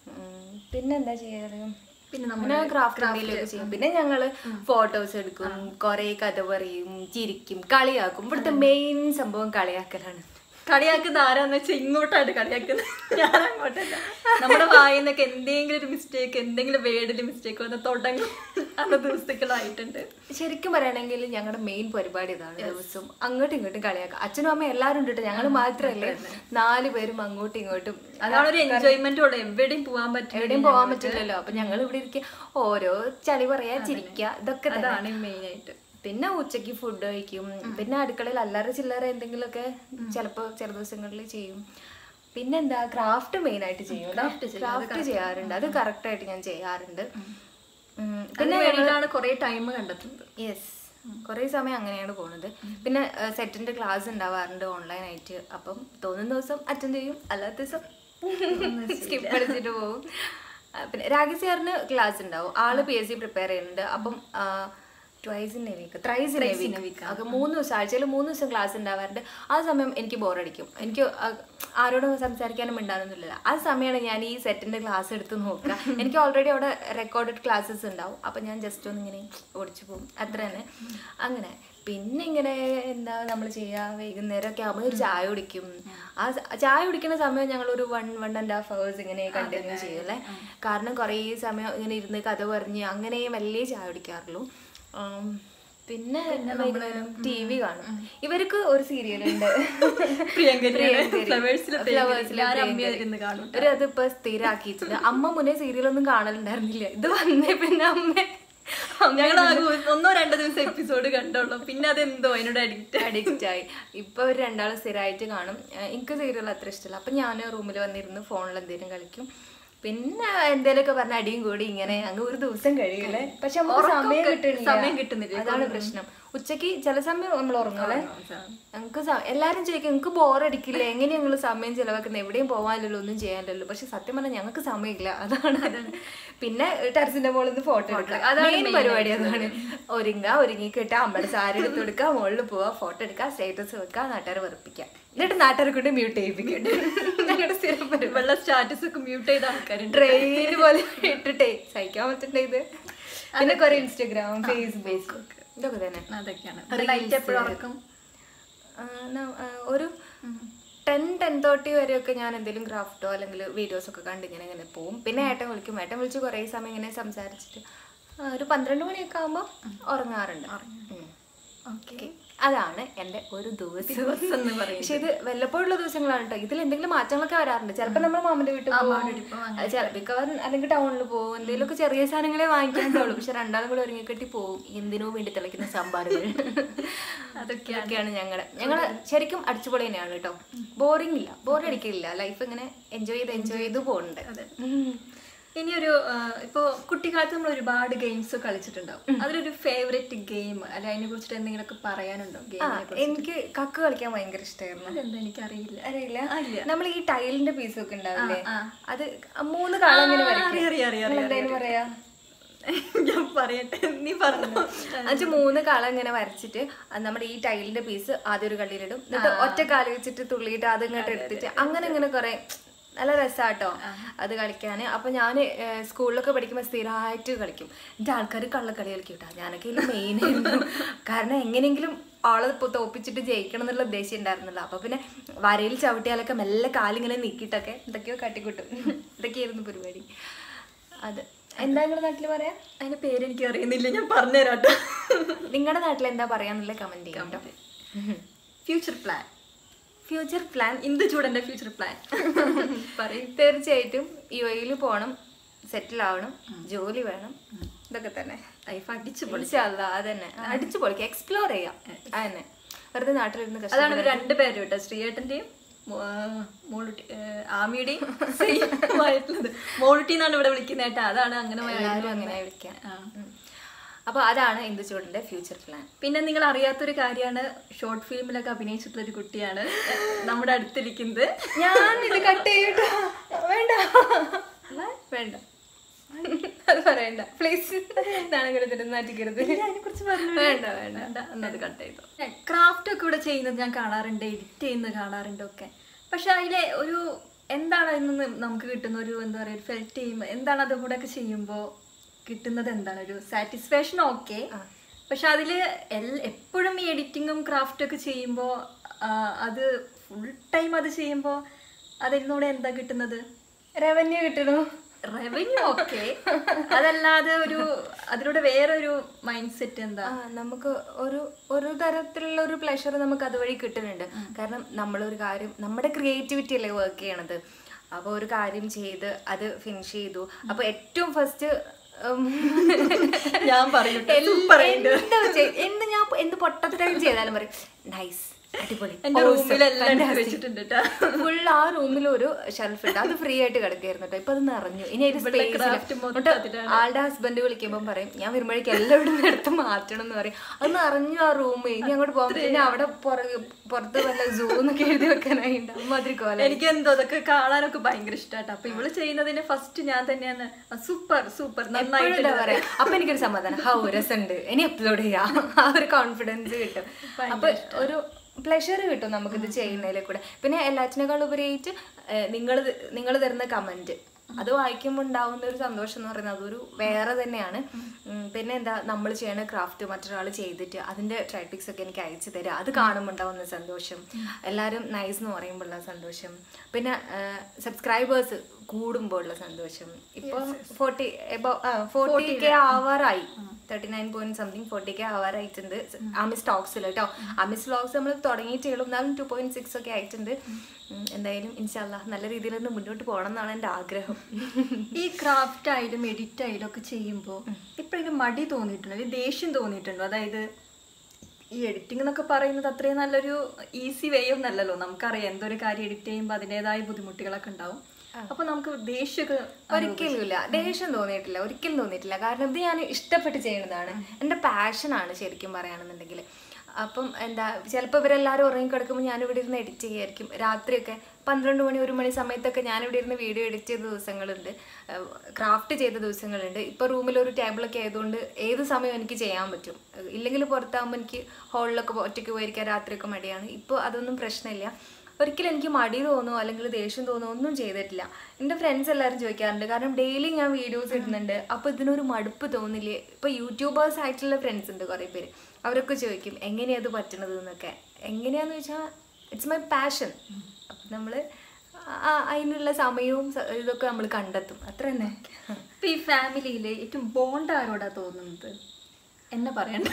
ഉം, പിന്നെന്താ ചെയ്യാറ് പിന്നെ പിന്നെ ക്രാഫ്റ്റ് എന്തെങ്കിലുമൊക്കെ ചെയ്യും പിന്നെ ഞങ്ങള് ഫോട്ടോസ് എടുക്കും കൊറേ കഥ പറയും ചിരിക്കും കളിയാക്കും ഇവിടുത്തെ മെയിൻ സംഭവം കളിയാക്കലാണ് കളിയാക്കുന്ന ആരാന്ന് വെച്ചാൽ ഇങ്ങോട്ടാണ് കളിയാക്കുന്നത് ഞാൻ അങ്ങോട്ടല്ല നമ്മുടെ വായിന്നൊക്കെ എന്തെങ്കിലും ഒരു മിസ്റ്റേക്ക് എന്തെങ്കിലും വേർഡിൽ മിസ്റ്റേക്ക് വന്ന് തുടങ്ങി അത് ദിവസങ്ങളായിട്ടുണ്ട് ശരിക്കും പറയുകയാണെങ്കിൽ ഞങ്ങളുടെ മെയിൻ പരിപാടി ഇതാണ് ദിവസം അങ്ങോട്ടും ഇങ്ങോട്ടും കളിയാക്കാം അച്ഛനും അമ്മയും എല്ലാവരും ഉണ്ട് ഞങ്ങൾ മാത്രമല്ലേ നാല് പേരും അങ്ങോട്ടും ഇങ്ങോട്ടും അതാണ് ഒരു എൻജോയ്മെന്റ് ഉള്ളത് എവിടെയും പോകാൻ പറ്റും എവിടെയും പോകാൻ പറ്റില്ലല്ലോ അപ്പൊ ഞങ്ങൾ ഇവിടെ ഇരിക്കുക ഓരോ ചളി പറയാ ചിരിക്കുക ഇതൊക്കെ തന്നെ അതാണ് മെയിൻ ആയിട്ട് പിന്നെ ഉച്ചയ്ക്ക് ഫുഡ് കഴിക്കും പിന്നെ അടുക്കളയിൽ അല്ലറ ചില്ലറ എന്തെങ്കിലുമൊക്കെ ചിലപ്പോൾ ചില ദിവസങ്ങളിൽ ചെയ്യും പിന്നെന്താ ക്രാഫ്റ്റ് മെയിൻ ആയിട്ട് ചെയ്യും ക്രാഫ്റ്റ് ചെയ്യാറുണ്ട് അത് കറക്റ്റ് ആയിട്ട് ഞാൻ ചെയ്യാറുണ്ട് ഉം, പിന്നെ വേണ്ടിയിട്ടാണ് കുറെ ടൈം കണ്ടെത്തുന്നത് യെസ് കുറേ സമയം അങ്ങനെയാണ് പോണത് പിന്നെ സെറ്റിന്റെ ക്ലാസ് ഉണ്ടാവാറുണ്ട് ഓൺലൈനായിട്ട് അപ്പം തോന്നുന്ന ദിവസം അറ്റൻഡ് ചെയ്യും അല്ലാത്ത ദിവസം സ്കിപ്പ് അടിച്ചിട്ട് പോകും ആ, പിന്നെ രാഗി സാറിന് ക്ലാസ് ഉണ്ടാവും ആള് പി എസ് സി പ്രിപ്പയർ ചെയ്യുന്നുണ്ട് അപ്പം twice in a week thrice in a week ഒക്കെ മൂന്ന് ദിവസം ആഴ്ചയിൽ മൂന്ന് ദിവസം ക്ലാസ് ഉണ്ടാവാറുണ്ട് ആ സമയം എനിക്ക് ബോറടിക്കും എനിക്ക് ആ, ആരോടും സംസാരിക്കാനും മിണ്ടാനൊന്നുമില്ല ആ സമയമാണ് ഞാൻ ഈ സെറ്റിന്റെ ക്ലാസ് എടുത്ത് നോക്കുക എനിക്ക് ഓൾറെഡി അവിടെ റെക്കോർഡഡ് ക്ലാസ്സസ് ഉണ്ടാവും അപ്പം ഞാൻ ജസ്റ്റ് ഒന്ന് ഇങ്ങനെ ഓടിച്ചു പോകും അത്ര തന്നെ അങ്ങനെ പിന്നെ ഇങ്ങനെ എന്താ നമ്മൾ ചെയ്യുക വൈകുന്നേരം ഒക്കെ ആകുമ്പോൾ ഒരു ചായ കുടിക്കും ആ സ- ചായ കുടിക്കുന്ന സമയം ഞങ്ങൾ ഒരു one one and half hours ഇങ്ങനെ കണ്ടിന്യൂ ചെയ്യൂലേ കാരണം കുറേ സമയം ഇങ്ങനെ ഇരുന്ന് കഥ പറഞ്ഞ് അങ്ങനെ വലിയ ചായ കുടിക്കാറുള്ളൂ ആം, പിന്നെ വൈകുന്നേരം ടി വി കാണും ഇവർക്ക് ഒരു സീരിയൽ ഉണ്ട് ഫ്ലവേഴ്സിലെ ഫ്ലവേഴ്സിലെ ഞാൻ അമ്മയായിരുന്നു കാണും ഒരു അതിപ്പോ സ്ഥിരാക്കിയിട്ടുണ്ട് അമ്മ മുന്നേ സീരിയലൊന്നും കാണലുണ്ടായിരുന്നില്ല ഇത് വന്നേ പിന്നെ അമ്മ ഞങ്ങൾ ഒന്നോ രണ്ടോ ദിവസം എപ്പിസോഡ് കണ്ടോളൂ പിന്നെ അതെന്തോ അതിനോട് അഡിക്റ്റ് അഡിക്റ്റ് ആയി ഇപ്പൊ ഒരു രണ്ടാളും സ്ഥിരമായിട്ട് കാണും ഏഹ് എനിക്ക് സീരിയൽ അത്ര ഇഷ്ടമല്ല അപ്പൊ ഞാൻ റൂമിൽ വന്നിരുന്ന് ഫോണിൽ എന്തെങ്കിലും കളിക്കും പിന്നെ എന്തേലൊക്കെ പറഞ്ഞ അടിയും കൂടി ഇങ്ങനെ അങ്ങ് ഒരു ദിവസം കഴിയൂലേ പക്ഷെ നമുക്ക് സമയം കിട്ടുന്നില്ല സമയം കിട്ടുന്നില്ല. അതാണ് പ്രശ്നം ഉച്ചക്ക് ചില സമയം നമ്മൾ ഉറങ്ങൂലേ ഞങ്ങൾക്ക് എല്ലാരും ചോദിക്കും നിങ്ങൾക്ക് ബോറടിക്കില്ല എങ്ങനെ ഞങ്ങൾ സമയം ചിലവാക്കുന്നത് എവിടെയും പോകാനില്ലല്ലോ ഒന്നും ചെയ്യാനില്ലല്ലോ പക്ഷെ സത്യം പറഞ്ഞാൽ ഞങ്ങൾക്ക് സമയമില്ല അതാണ് പിന്നെ ടെറസിന്റെ മുകളിൽ നിന്ന് ഫോട്ടോ എടുക്കുക അതാണ് പരിപാടി അതാണ് ഒരുങ്ങുക ഒരുങ്ങി കിട്ടുക അമ്മയുടെ സാരി എടുത്ത് കൊടുക്കുക മുകളിൽ പോവുക ഫോട്ടോ എടുക്കുക സ്റ്റേറ്റസ് വെക്കുക നാട്ടുകാരെ വെറുപ്പിക്കുക എന്നിട്ട് നാട്ടുകാരെ കൊണ്ട് മ്യൂട്ട് ചെയ്യിപ്പിക്കട്ടെ ഞങ്ങളുടെ സ്ഥിരം പരിപാടി വെള്ള സ്റ്റാറ്റസ് ഒക്കെ മ്യൂട്ട് ചെയ്ത ആൾക്കാരുണ്ട് ട്രെയിൻ പോലെ ഇട്ടിട്ടേ സഹിക്കാൻ പറ്റണ്ടേ ഇത് പിന്നെ കുറെ ഇൻസ്റ്റഗ്രാം ഫേസ്ബുക്ക് ഇതൊക്കെ തന്നെ അതൊക്കെയാണ് നൈറ്റ് എപ്പോഴും ഉറക്കം ആ, ന- ആ, ഒരു ടെൻ ടെൻ തേർട്ടി വരെയൊക്കെ ഞാൻ എന്തെങ്കിലും ക്രാഫ്റ്റോ അല്ലെങ്കിൽ വീഡിയോസ് ഒക്കെ കണ്ട് ഇങ്ങനെ ഇങ്ങനെ പോവും പിന്നെ ഏട്ടൻ വിളിക്കും ഏട്ടൻ വിളിച്ച് കുറേ സമയം ഇങ്ങനെ സംസാരിച്ചിട്ട് ആ, ഒരു പന്ത്രണ്ട് മണിയൊക്കെ ആകുമ്പോൾ ഉറങ്ങാറുണ്ട് ഉം. ഓക്കെ അതാണ് എൻ്റെ ഒരു ദിവസം ദിവസം എന്ന് പറയുന്നത്. പക്ഷെ ഇത് വല്ലപ്പോഴുള്ള ദിവസങ്ങളാണ് കേട്ടോ ഇതിൽ എന്തെങ്കിലും മാറ്റങ്ങളൊക്കെ വരാറുണ്ട് ചിലപ്പോൾ നമ്മൾ മാമന്റെ വീട്ടിൽ പോകും ചിലപ്പോൾ അല്ലെങ്കിൽ ടൗണിൽ പോകും എന്തെങ്കിലുമൊക്കെ ചെറിയ സാധനങ്ങളെ വാങ്ങിക്കാണ്ടുള്ളൂ പക്ഷെ രണ്ടാളും കൂടെ ഒരുങ്ങിക്കെട്ടി പോകും എന്തിനോ വേണ്ടി തിളയ്ക്കുന്ന സാമ്പാറുകൾ അതൊക്കെയാണ് ഞങ്ങള് ഞങ്ങള് ശരിക്കും അടിച്ചുപൊളി തന്നെയാണ് കേട്ടോ ബോറിംഗ് ഇല്ല ബോറടിക്കില്ല ലൈഫ് ഇങ്ങനെ എൻജോയ് ചെയ്ത് എൻജോയ് ചെയ്ത് പോകുന്നുണ്ട് ഉം. ഇനിയൊരു ആ, ഇപ്പോ കുട്ടിക്കാലത്ത് നമ്മൾ ഒരുപാട് ഗെയിംസ് കളിച്ചിട്ടുണ്ടാവും അതിലൊരു ഫേവറേറ്റ് ഗെയിം അല്ല അതിനെ കുറിച്ചിട്ട് എന്തെങ്കിലുമൊക്കെ പറയാനുണ്ടോ ആ ഗെയിമിനെ എനിക്ക് കക്ക് കളിക്കാൻ ഭയങ്കര ഇഷ്ടമായിരുന്നു അതെന്താ എനിക്കറിയില്ല അറിയില്ല നമ്മൾ ഈ ടൈലിന്റെ പീസ് ഒക്കെ ഉണ്ടാവില്ലേ ആ. അത് മൂന്ന് കാളം ഇങ്ങനെ ആ, വരയ്ക്കും. അറിയാം, അറിയാം, അറിയാം, നിങ്ങൾ എന്തായാലും പറയാ ഞാൻ പറയട്ടെ നീ പറഞ്ഞു എന്നുവെച്ചാൽ മൂന്ന് കളം ഇങ്ങനെ വരച്ചിട്ട് അത് നമ്മുടെ ഈ ടൈലിന്റെ പീസ് ആദ്യം ഒരു കള്ളിയിലിടും എന്നിട്ട് ഒറ്റ കാല് വെച്ചിട്ട് തുള്ളിയിട്ട് അത് ഇങ്ങോട്ട് എടുത്തിട്ട് അങ്ങനെ ഇങ്ങനെ കുറെ നല്ല രസാട്ടോ അത് കളിക്കാൻ അപ്പൊ ഞാൻ സ്കൂളിലൊക്കെ പഠിക്കുമ്പോൾ സ്ഥിരമായിട്ട് കളിക്കും എൻ്റെ ആൾക്കാർ കള്ളക്കളി കളിക്കും കേട്ടോ ഞാനൊക്കെ ഇതിൽ മെയിൻ ആയിരുന്നു കാരണം എങ്ങനെയെങ്കിലും ആളെ ഇപ്പൊ തോപ്പിച്ചിട്ട് ജയിക്കണം എന്നുള്ള ഉദ്ദേശം ഉണ്ടായിരുന്നില്ല അപ്പൊ പിന്നെ വരയിൽ ചവിട്ടിയാലൊക്കെ മെല്ലെ കാലിങ്ങനെ നീക്കിയിട്ടൊക്കെ എന്തൊക്കെയോ കാട്ടിക്കൂട്ടും ഇതൊക്കെയായിരുന്നു പരിപാടി അത് എന്താ നിങ്ങളുടെ നാട്ടിൽ പറയാ അതിന്റെ പേര് എനിക്ക് അറിയുന്നില്ല ഞാൻ പറഞ്ഞുതരാട്ടോ നിങ്ങളുടെ നാട്ടിൽ എന്താ പറയാന്നുള്ള കമന്റ് ചെയ്യാം കേട്ടോ future plan future plan Indu ചൂടന്റെ ഫ്യൂച്ചർ പ്ലാൻ പറയും തീർച്ചയായിട്ടും യു എയിൽ പോകണം സെറ്റിൽ ആവണം ജോലി വേണം ഇതൊക്കെ തന്നെ ലൈഫ് അടിച്ചു ഇൻഷാല്ലാ, അതന്നെ അടിച്ചു പൊളിക്കാം എക്സ്പ്ലോർ ചെയ്യാം അതന്നെ വെറുതെ നാട്ടിലിരുന്ന് കഷ്ടം അതാണ് ഇവർ രണ്ടുപേരും കേട്ടോ ശ്രീയേട്ടന്റെയും മോ- ആ, മോളുട്ടി ആ, ആമിയുടെയും same ആയിട്ടുള്ളത് മോളുട്ടി എന്നാണ് ഇവിടെ വിളിക്കുന്നത് കേട്ടോ അതാണ് അങ്ങനെ എല്ലാവരും അങ്ങനെ വിളിക്കാം ഉം. അപ്പൊ അതാണ് ഇന്ദുചൂടിന്റെ ഫ്യൂച്ചർ പ്ലാൻ പിന്നെ നിങ്ങൾ അറിയാത്തൊരു കാര്യമാണ് ഷോർട്ട് ഫിലിമിലൊക്കെ അഭിനയിച്ചിട്ടുള്ള ഒരു കുട്ടിയാണ് നമ്മുടെ അടുത്തിരിക്കുന്നത് ഞാൻ ഇത് കട്ട് ചെയ്യട്ടോ വേണ്ട വേണ്ട അത് പറയണ്ട പ്ലീസ് നാണക്കെടുത്തിട്ട് നാറ്റിക്കരുത് അതിനെക്കുറിച്ച് പറഞ്ഞു വേണ്ട വേണ്ട വേണ്ട എന്നത് കട്ട് ചെയ്തു ക്രാഫ്റ്റ് ഒക്കെ ഇവിടെ ചെയ്യുന്നത് ഞാൻ കാണാറുണ്ട് എഡിറ്റ് ചെയ്യുന്നത് കാണാറുണ്ട് ഒക്കെ പക്ഷെ അതിലെ ഒരു എന്താണ് അതിൽ നിന്ന് നമുക്ക് കിട്ടുന്ന ഒരു എന്താ പറയുക ഫെൽറ്റ് ചെയ്യുമ്പോൾ എന്താണ് അത് കൂടെ ഒക്കെ ചെയ്യുമ്പോൾ കിട്ടുന്നത് എന്താണ് ഒരു സാറ്റിസ്ഫാക്ഷൻ ഓക്കെ പക്ഷെ അതിൽ എപ്പോഴും ഈ എഡിറ്റിങ്ങും ക്രാഫ്റ്റും ഒക്കെ ചെയ്യുമ്പോൾ അത് ഫുൾ ടൈം അത് ചെയ്യുമ്പോൾ അതിൽ നിന്നൂടെ എന്താ കിട്ടുന്നത് റവന്യൂ കിട്ടണു റവന്യൂ ഓക്കെ അതല്ലാതെ ഒരു അതിലൂടെ വേറൊരു മൈൻഡ് സെറ്റ് എന്താ ആ നമുക്ക് ഒരു ഒരു തരത്തിലുള്ള ഒരു പ്ലഷർ നമുക്ക് അതുവഴി കിട്ടുന്നുണ്ട് കാരണം നമ്മളൊരു കാര്യം നമ്മുടെ ക്രിയേറ്റിവിറ്റി അല്ലേ വർക്ക് ചെയ്യണത് അപ്പോൾ ഒരു കാര്യം ചെയ്ത് അത് ഫിനിഷ് ചെയ്തു അപ്പോൾ ഏറ്റവും ഫസ്റ്റ് ഞാൻ പറയും എന്ത് ഞാൻ എന്ത് പൊട്ടത്തരം ചെയ്താലും പറയും നൈസ് അടിപൊളി എന്റെ റൂമിലെല്ലാം എടുത്ത് വെച്ചിട്ടുണ്ട് ട്ടാ. ഫുൾ ആ റൂമിൽ ഒരു ഷെൽഫ് ഉണ്ട് അത് ഫ്രീ ആയിട്ട് കിടക്കായിരുന്നു കേട്ടോ ഇപ്പൊ അത് നിറഞ്ഞു ഇനി അതിന് ഇവിടെ space craft ഇല്ല. മൊത്തം എന്നിട്ട് അതിലാണ്. ആളുടെ ഹസ്ബൻഡ് വിളിക്കുമ്പോൾ പറയും ഞാൻ വരുമ്പോഴേക്കും എല്ലാം ഇവിടെ നിന്ന് എടുത്ത് മാറ്റണം എന്ന് പറയും അത് നിറഞ്ഞു ആ റൂം ഇനി അങ്ങോട്ട് പോകാൻ പിന്നെ അവിടെ പുറകെ പുറത്ത് വല്ല സൂ എന്നൊക്കെ എഴുതി വെക്കാനായിട്ട് അമ്മാതിരി കോല എനിക്ക് എന്തോ അതൊക്കെ കാണാനൊക്കെ ഭയങ്കര ഇഷ്ടമാട്ടോ അപ്പൊ ഇവള് ചെയ്യുന്നതിന് ഫസ്റ്റ് ഞാൻ തന്നെയാണ് സൂപ്പർ സൂപ്പർ നന്നായിട്ട് എപ്പോഴും പറയാം അപ്പൊ എനിക്കൊരു സമാധാനം ഹൗ രസമുണ്ട് ഇനി അപ്ലോഡ് ചെയ്യാം ആ ഒരു കോൺഫിഡൻസ് കിട്ടും അപ്പൊ ഒരു പ്ലഷർ കിട്ടും നമുക്കിത് ചെയ്യുന്നതിൽ കൂടെ പിന്നെ എല്ലാറ്റിനേക്കാൾ ഉപരിയായിട്ട് നിങ്ങൾ നിങ്ങൾ തരുന്ന കമന്റ് അത് വായിക്കുമ്പോൾ ഉണ്ടാവുന്ന ഒരു സന്തോഷം എന്ന് പറയുന്നത് അതൊരു വേറെ തന്നെയാണ് ഉം, പിന്നെ എന്താ നമ്മൾ ചെയ്യണ ക്രാഫ്റ്റ് മറ്റൊരാൾ ചെയ്തിട്ട് അതിന്റെ ട്രൈപ്പിക്സ് ഒക്കെ എനിക്ക് അയച്ചു തരിക അത് കാണുമ്പോൾ ഉണ്ടാവുന്ന സന്തോഷം എല്ലാവരും നൈസ് എന്ന് പറയുമ്പോഴുള്ള സന്തോഷം പിന്നെ സബ്സ്ക്രൈബേഴ്സ് കൂടുമ്പോൾ ഉള്ള സന്തോഷം ഇപ്പൊ ഫോർട്ടി ഫോർട്ടി കെ ആവാറായി thirty nine point something forty K ആവാറായിട്ടുണ്ട് ആമിസ് സ്റ്റോക്സിൽ കേട്ടോ ആമിസ് വ്ളോഗ്സ് നമ്മൾ തുടങ്ങിയിട്ടേ ഉള്ളൂ എന്നാലും ടു പോയിന്റ് സിക്സ് ഒക്കെ ആയിട്ടുണ്ട് ഉം, എന്തായാലും ഇൻഷാല്ല നല്ല രീതിയിൽ ഒന്ന് മുന്നോട്ട് പോകണം എന്നാണ് എൻ്റെ ആഗ്രഹം ഈ ക്രാഫ്റ്റ് ആയാലും എഡിറ്റ് ആയാലും ഒക്കെ ചെയ്യുമ്പോൾ എപ്പോഴെങ്കിലും മടി തോന്നിയിട്ടുണ്ടോ അല്ലെങ്കിൽ ദേഷ്യം തോന്നിയിട്ടുണ്ടോ അതായത് ഈ എഡിറ്റിംഗ് എന്നൊക്കെ പറയുന്നത് അത്രയും നല്ലൊരു ഈസി വേ ഒന്നും അല്ലല്ലോ നമുക്കറിയാം എന്തൊരു കാര്യം എഡിറ്റ് ചെയ്യുമ്പോൾ അതിൻ്റെതായ ബുദ്ധിമുട്ടുകളൊക്കെ ഉണ്ടാവും അപ്പൊ നമുക്ക് ദേഷ്യമൊക്കെ ഒരിക്കലും ഇല്ല ദേഷ്യം തോന്നിയിട്ടില്ല ഒരിക്കലും തോന്നിയിട്ടില്ല കാരണം ഇത് ഞാൻ ഇഷ്ടപ്പെട്ട് ചെയ്യുന്നതാണ് എൻ്റെ പാഷനാണ് ശരിക്കും പറയുകയാണെന്നുണ്ടെങ്കിൽ അപ്പം എന്താ ചിലപ്പോൾ ഇവരെല്ലാവരും ഉറങ്ങിക്കിടക്കുമ്പോൾ ഞാൻ ഇവിടെ ഇരുന്ന് എഡിറ്റ് ചെയ്യായിരിക്കും രാത്രിയൊക്കെ പന്ത്രണ്ട് മണി ഒരു മണി സമയത്തൊക്കെ ഞാൻ ഇവിടെ ഇരുന്ന് വീഡിയോ എഡിറ്റ് ചെയ്ത ദിവസങ്ങളുണ്ട് ക്രാഫ്റ്റ് ചെയ്ത ദിവസങ്ങളുണ്ട് ഇപ്പോൾ റൂമിൽ ഒരു ടേബിളൊക്കെ ആയതുകൊണ്ട് ഏത് സമയം എനിക്ക് ചെയ്യാൻ പറ്റും ഇല്ലെങ്കിൽ പുറത്താകുമ്പോൾ എനിക്ക് ഹോളിലൊക്കെ ഒറ്റയ്ക്ക് പോയിരിക്കാൻ രാത്രിയൊക്കെ മടിയാണ് ഇപ്പോൾ അതൊന്നും പ്രശ്നമില്ല ഒരിക്കലും എനിക്ക് മടി തോന്നുമോ അല്ലെങ്കിൽ ദേഷ്യം തോന്നുമോ ഒന്നും ചെയ്തിട്ടില്ല എൻ്റെ ഫ്രണ്ട്സ് എല്ലാവരും ചോദിക്കാറുണ്ട് കാരണം ഡെയിലി ഞാൻ വീഡിയോസ് ഇടുന്നുണ്ട് അപ്പോൾ ഇതിനൊരു മടുപ്പ് തോന്നില്ലേ ഇപ്പോൾ യൂട്യൂബേഴ്സ് ആയിട്ടുള്ള ഫ്രണ്ട്സ് ഉണ്ട് കുറേ പേര് അവരൊക്കെ ചോദിക്കും എങ്ങനെയാ അത് പറ്റണത് എന്നൊക്കെ എങ്ങനെയാന്ന് വെച്ചാൽ ഇറ്റ്സ് മൈ പാഷൻ അപ്പം നമ്മൾ അതിനുള്ള സമയവും സ- ഇതൊക്കെ നമ്മൾ കണ്ടെത്തും അത്ര തന്നെ ഇപ്പൊ ഈ ഫാമിലിയിലെ ഏറ്റവും ബോണ്ട് ആരോടാ തോന്നുന്നത് എന്നെ പറയണ്ട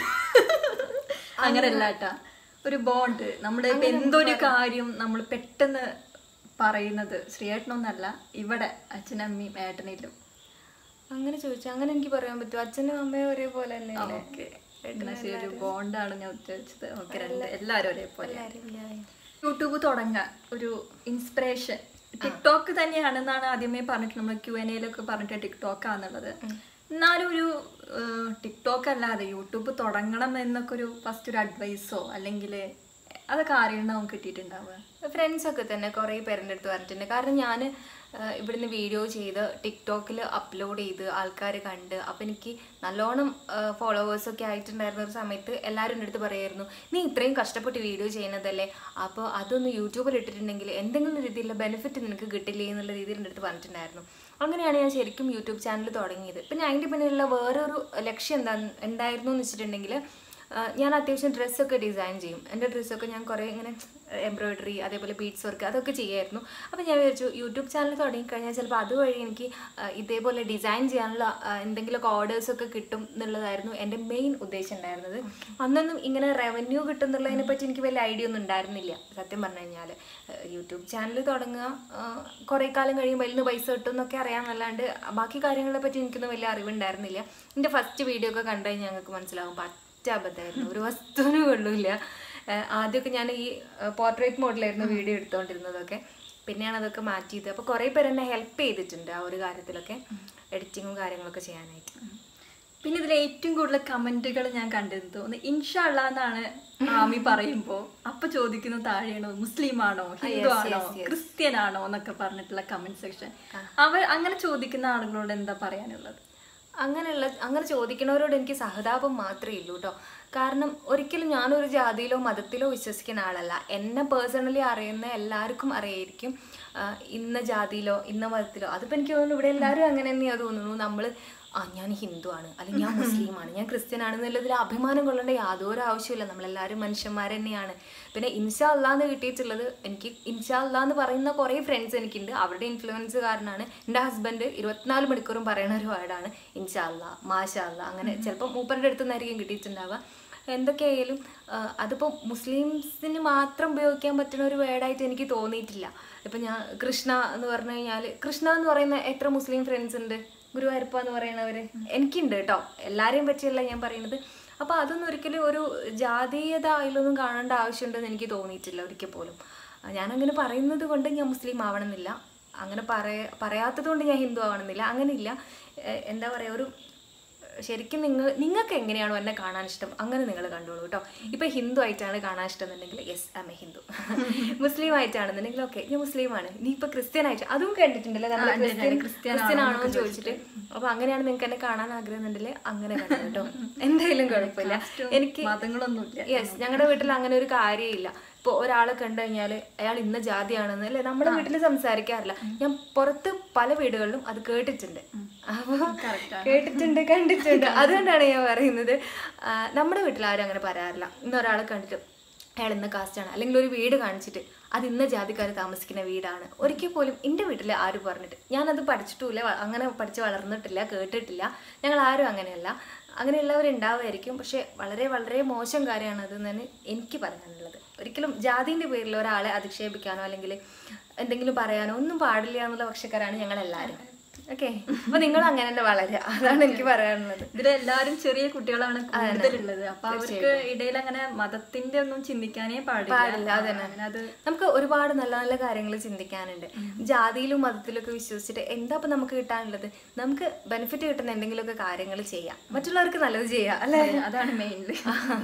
അങ്ങനല്ല കേട്ടാ ഒരു ബോണ്ട് നമ്മുടെ ഇപ്പൊ എന്തൊരു കാര്യം നമ്മൾ പെട്ടെന്ന് പറയുന്നത് ശ്രീയേട്ടനൊന്നല്ല ഇവിടെ അച്ഛനമ്മയും ഏട്ടനിലും അങ്ങനെ ചോദിച്ചാൽ അങ്ങനെ എനിക്ക് പറയാൻ പറ്റും അച്ഛനും അമ്മയും ഒരേപോലെ തന്നെ അല്ലേ? എന്നാ ശരി ഒരു ബോണ്ടാണ് ഞാൻ ഉദ്ദേശിച്ചത് ഓക്കെ രണ്ട് എല്ലാവരും ഒരേപോലെ എല്ലാവരും ഇല്ലേ? യൂട്യൂബ് തുടങ്ങാൻ ഒരു ഇൻസ്പിറേഷൻ ടിക്ടോക്ക് തന്നെയാണെന്നാണ് ആദ്യമേ പറഞ്ഞിട്ട് നമ്മൾ ക്യു എൻ എയിലൊക്കെ പറഞ്ഞിട്ട് ടിക്ടോക്ക് ആണെന്നുള്ളത് എന്നാലും ഒരു ടിക്ടോക്ക് അല്ലാതെ യൂട്യൂബ് തുടങ്ങണം എന്നൊക്കെ ഒരു ഫസ്റ്റ് ഒരു അഡ്വൈസോ അല്ലെങ്കിൽ അതൊക്കെ ആരെയും നമുക്ക് കിട്ടിയിട്ടുണ്ടാവുക ഫ്രണ്ട്സ് ഒക്കെ തന്നെ കുറേ പേരുടെ അടുത്ത് പറഞ്ഞിട്ടുണ്ട് കാരണം ഞാൻ ഇവിടുന്ന് വീഡിയോ ചെയ്ത് ടിക്ടോക്കിൽ അപ്ലോഡ് ചെയ്ത് ആൾക്കാർ കണ്ട് അപ്പം എനിക്ക് നല്ലോണം ഫോളോവേഴ്സൊക്കെ ആയിട്ടുണ്ടായിരുന്ന ഒരു സമയത്ത് എല്ലാവരും എൻ്റെ അടുത്ത് പറയായിരുന്നു നീ ഇത്രയും കഷ്ടപ്പെട്ട് വീഡിയോ ചെയ്യുന്നതല്ലേ അപ്പോൾ അതൊന്ന് യൂട്യൂബിൽ ഇട്ടിട്ടുണ്ടെങ്കിൽ എന്തെങ്കിലും രീതിയിലുള്ള ബെനിഫിറ്റ് നിനക്ക് കിട്ടില്ലേ എന്നുള്ള രീതിയിൽ എൻ്റെ അടുത്ത് പറഞ്ഞിട്ടുണ്ടായിരുന്നു അങ്ങനെയാണ് ഞാൻ ശരിക്കും യൂട്യൂബ് ചാനൽ തുടങ്ങിയത് പിന്നെ അതിൻ്റെ പിന്നിലുള്ള വേറൊരു ലക്ഷ്യം എന്താ എന്തായിരുന്നു എന്ന് വെച്ചിട്ടുണ്ടെങ്കിൽ ആഹ് ഞാൻ അത്യാവശ്യം ഡ്രസ്സൊക്കെ ഡിസൈൻ ചെയ്യും എൻ്റെ ഡ്രസ്സൊക്കെ ഞാൻ കുറേ ഇങ്ങനെ എംബ്രോയിഡറി അതേപോലെ ബീഡ്സ് വർക്ക് അതൊക്കെ ചെയ്യായിരുന്നു അപ്പോൾ ഞാൻ വിചാരിച്ചു യൂട്യൂബ് ചാനൽ തുടങ്ങിക്കഴിഞ്ഞാൽ ചിലപ്പോൾ അതുവഴി എനിക്ക് ആഹ് ഇതേപോലെ ഡിസൈൻ ചെയ്യാനുള്ള ആഹ് എന്തെങ്കിലുമൊക്കെ ഓർഡേഴ്സൊക്കെ കിട്ടും എന്നുള്ളതായിരുന്നു എൻ്റെ മെയിൻ ഉദ്ദേശം ഉണ്ടായിരുന്നത് അന്നൊന്നും ഇങ്ങനെ റവന്യൂ കിട്ടുന്നുള്ളതിനെ പറ്റി എനിക്ക് വലിയ ഐഡിയ ഒന്നും ഉണ്ടായിരുന്നില്ല സത്യം പറഞ്ഞു കഴിഞ്ഞാൽ യൂട്യൂബ് ചാനൽ തുടങ്ങുക ആഹ് കുറേ കാലം കഴിയുമ്പോൾ അതിൽ നിന്ന് പൈസ കിട്ടും എന്നൊക്കെ അറിയാമെന്നല്ലാണ്ട് ബാക്കി കാര്യങ്ങളെ പറ്റി എനിക്കൊന്നും വലിയ അറിവുണ്ടായിരുന്നില്ല എൻ്റെ ഫസ്റ്റ് വീഡിയോ ഒക്കെ കണ്ടു കഴിഞ്ഞാൽ ഞങ്ങൾക്ക് മനസ്സിലാവും പറ്റ അബദ്ധമായിരുന്നു ഒരു വസ്തുവിനും കൊള്ളില്ല ആദ്യമൊക്കെ ഞാൻ ഈ പോർട്രേറ്റ് മോഡലായിരുന്നു വീഡിയോ എടുത്തുകൊണ്ടിരുന്നതൊക്കെ പിന്നെയാണ് അതൊക്കെ മാറ്റിയത് അപ്പോൾ കുറേ പേര് എന്നെ ഹെൽപ്പ് ചെയ്തിട്ടുണ്ട് ആ ഒരു കാര്യത്തിലൊക്കെ എഡിറ്റിങ്ങും കാര്യങ്ങളൊക്കെ ചെയ്യാനായിട്ട് പിന്നെ ഇതിൽ ഏറ്റവും കൂടുതൽ കമന്റുകൾ ഞാൻ കണ്ടിരുന്നു തോന്നുന്നു ഇൻഷാള്ള എന്നാണ് ആമി പറയുമ്പോ അപ്പൊ ചോദിക്കുന്ന താഴെയാണോ മുസ്ലിം ആണോ ഹിന്ദു ആണോ ക്രിസ്ത്യൻ ആണോ എന്നൊക്കെ പറഞ്ഞിട്ടുള്ള കമന്റ് സെക്ഷൻ അവർ അങ്ങനെ ചോദിക്കുന്ന ആളുകളോട് എന്താ പറയാനുള്ളത് അങ്ങനെയുള്ള അങ്ങനെ ചോദിക്കുന്നവരോട് എനിക്ക് സഹതാപം മാത്രമേ ഉള്ളൂ കേട്ടോ കാരണം ഒരിക്കലും ഞാനൊരു ജാതിയിലോ മതത്തിലോ വിശ്വസിക്കുന്ന ആളല്ല എന്നെ പേഴ്സണലി അറിയുന്ന എല്ലാവർക്കും അറിയായിരിക്കും ആ, ഇന്ന ജാതിയിലോ ഇന്ന മതത്തിലോ അതിപ്പോൾ എനിക്ക് തോന്നുന്നു ഇവിടെ എല്ലാവരും അങ്ങനെ തന്നെയാണ് തോന്നുന്നു നമ്മൾ ആ ഞാൻ ഹിന്ദു ആണ് അല്ലെങ്കിൽ ഞാൻ മുസ്ലിമാണ് ഞാൻ ക്രിസ്ത്യൻ ആണെന്നുള്ളതിൽ അഭിമാനം കൊള്ളേണ്ട യാതൊരു ആവശ്യമില്ല നമ്മളെല്ലാവരും മനുഷ്യന്മാർ തന്നെയാണ് പിന്നെ ഇൻഷാ അല്ലാന്ന് കിട്ടിയിട്ടുള്ളത് എനിക്ക് ഇൻഷാ അല്ലാന്ന് പറയുന്ന കുറേ ഫ്രണ്ട്സ് എനിക്കുണ്ട് അവരുടെ ഇൻഫ്ലുവൻസ് കാരണമാണ് എൻ്റെ ഹസ്ബൻഡ് ഇരുപത്തിനാല് മണിക്കൂറും പറയുന്ന ഒരു വേർഡാണ് ഇൻഷാ അല്ലാ മാഷാ അല്ലാ അങ്ങനെ ചിലപ്പോൾ മൂപ്പരുടെ അടുത്ത് നിന്നായിരിക്കും കിട്ടിയിട്ടുണ്ടാവുക എന്തൊക്കെയായാലും ആ, അതിപ്പോൾ മുസ്ലിംസിന് മാത്രം ഉപയോഗിക്കാൻ പറ്റുന്ന ഒരു വേർഡായിട്ട് എനിക്ക് തോന്നിയിട്ടില്ല ഇപ്പം ഞാൻ കൃഷ്ണ എന്ന് പറഞ്ഞു കഴിഞ്ഞാൽ കൃഷ്ണ എന്ന് പറയുന്ന എത്ര മുസ്ലിം ഫ്രണ്ട്സ് ഉണ്ട് ഗുരുവായൂരപ്പ എന്ന് പറയുന്നവർ എനിക്കുണ്ട് കേട്ടോ എല്ലാവരെയും പറ്റിയല്ല ഞാൻ പറയുന്നത് അപ്പോൾ അതൊന്നും ഒരിക്കലും ഒരു ജാതീയത അതിലൊന്നും കാണേണ്ട ആവശ്യമുണ്ടെന്ന് എനിക്ക് തോന്നിയിട്ടില്ല ഒരിക്കൽ പോലും ആ, ഞാനങ്ങനെ പറയുന്നത് കൊണ്ട് ഞാൻ മുസ്ലിം ആവണമെന്നില്ല അങ്ങനെ പറയ പറയാത്തത് കൊണ്ട് ഞാൻ ഹിന്ദു ആവണമെന്നില്ല അങ്ങനെയില്ല ഏഹ് എന്താ പറയുക ഒരു ശരിക്കും നിങ്ങൾ നിങ്ങൾക്ക് എങ്ങനെയാണോ എന്നെ കാണാൻ ഇഷ്ടം അങ്ങനെ നിങ്ങൾ കണ്ടോളൂ കേട്ടോ ഇപ്പം ഹിന്ദു ആയിട്ടാണ് കാണാൻ ഇഷ്ടം എന്നുണ്ടെങ്കിൽ യെസ് ഐ എ ഹിന്ദു മുസ്ലിം ആയിട്ടാണെന്നുണ്ടെങ്കിൽ ഓക്കെ ഞാൻ മുസ്ലിമാണ് നീ ഇപ്പൊ ക്രിസ്ത്യൻ ആയിട്ട് അതും കണ്ടിട്ടുണ്ടല്ലോ നമ്മൾ ആ, ഉണ്ട്, ഉണ്ട്. ക്രിസ്ത്യൻ ക്രിസ്ത്യൻ ക്രിസ്ത്യൻ ആണോ ആണോ എന്ന് ചോദിച്ചിട്ട് അപ്പൊ അങ്ങനെയാണ് നിങ്ങൾക്ക് എന്നെ കാണാൻ ആഗ്രഹം എന്നുണ്ടെങ്കിൽ അങ്ങനെ കണ്ടു കേട്ടോ എന്തായാലും കുഴപ്പമില്ല എനിക്ക് മതങ്ങളൊന്നുമില്ല യെസ് ഞങ്ങളുടെ വീട്ടിൽ അങ്ങനെ ഒരു കാര്യമില്ല ഇപ്പോൾ ഒരാളെ കണ്ടു കഴിഞ്ഞാൽ അയാൾ ഇന്ന ജാതിയാണെന്ന് അല്ലേ നമ്മുടെ വീട്ടിൽ സംസാരിക്കാറില്ല ഞാൻ പുറത്ത് പല വീടുകളിലും അത് കേട്ടിട്ടുണ്ട് അപ്പോൾ കേട്ടിട്ടുണ്ട് കണ്ടിട്ടുണ്ട് അതുകൊണ്ടാണ് ഞാൻ പറയുന്നത് ആ, നമ്മുടെ വീട്ടിൽ ആരും അങ്ങനെ പറയാറില്ല ഇന്ന് ഒരാളെ കണ്ടിട്ട് അയാൾ ഇന്ന കാസ്റ്റാണ് അല്ലെങ്കിൽ ഒരു വീട് കാണിച്ചിട്ട് അത് ഇന്ന ജാതിക്കാർ താമസിക്കുന്ന വീടാണ് ഒരിക്കൽ പോലും എൻ്റെ വീട്ടിൽ ആരും പറഞ്ഞിട്ട് ഞാനത് പഠിച്ചിട്ടുമില്ല വ- അങ്ങനെ പഠിച്ച് വളർന്നിട്ടില്ല കേട്ടിട്ടില്ല ഞങ്ങൾ ആരും അങ്ങനെയല്ല അങ്ങനെയുള്ളവരുണ്ടാവുമായിരിക്കും പക്ഷെ വളരെ വളരെ മോശം കാര്യമാണ് അതെന്നാണ് എനിക്ക് പറയാനുള്ളത് ഒരിക്കലും ജാതിൻ്റെ പേരിൽ ഒരാളെ അധിക്ഷേപിക്കാനോ അല്ലെങ്കിൽ എന്തെങ്കിലും പറയാനോ ഒന്നും പാടില്ല എന്നുള്ള പക്ഷക്കാരാണ് ഞങ്ങളെല്ലാവരും ഓക്കെ അപ്പൊ നിങ്ങൾ അങ്ങനെ തന്നെ വളരുക അതാണ് എനിക്ക് പറയാനുള്ളത് ഇതിലെല്ലാരും ചെറിയ കുട്ടികളാണ് കൂടുതലുള്ളത് അപ്പൊ അവർക്ക് ഇടയിൽ അങ്ങനെ മതത്തിന്റെ ഒന്നും ചിന്തിക്കാനേ പാടില്ല പാടില്ല അതന്നെ അങ്ങനെ അത് നമുക്ക് ഒരുപാട് നല്ല നല്ല കാര്യങ്ങൾ ചിന്തിക്കാനുണ്ട് ജാതിയിലും മതത്തിലും ഒക്കെ വിശ്വസിച്ചിട്ട് എന്താ ഇപ്പൊ നമുക്ക് കിട്ടാനുള്ളത് നമുക്ക് ബെനിഫിറ്റ് കിട്ടുന്ന എന്തെങ്കിലുമൊക്കെ കാര്യങ്ങൾ ചെയ്യാം മറ്റുള്ളവർക്ക് നല്ലത് ചെയ്യാം അല്ലേ അതാണ് മെയിൻലി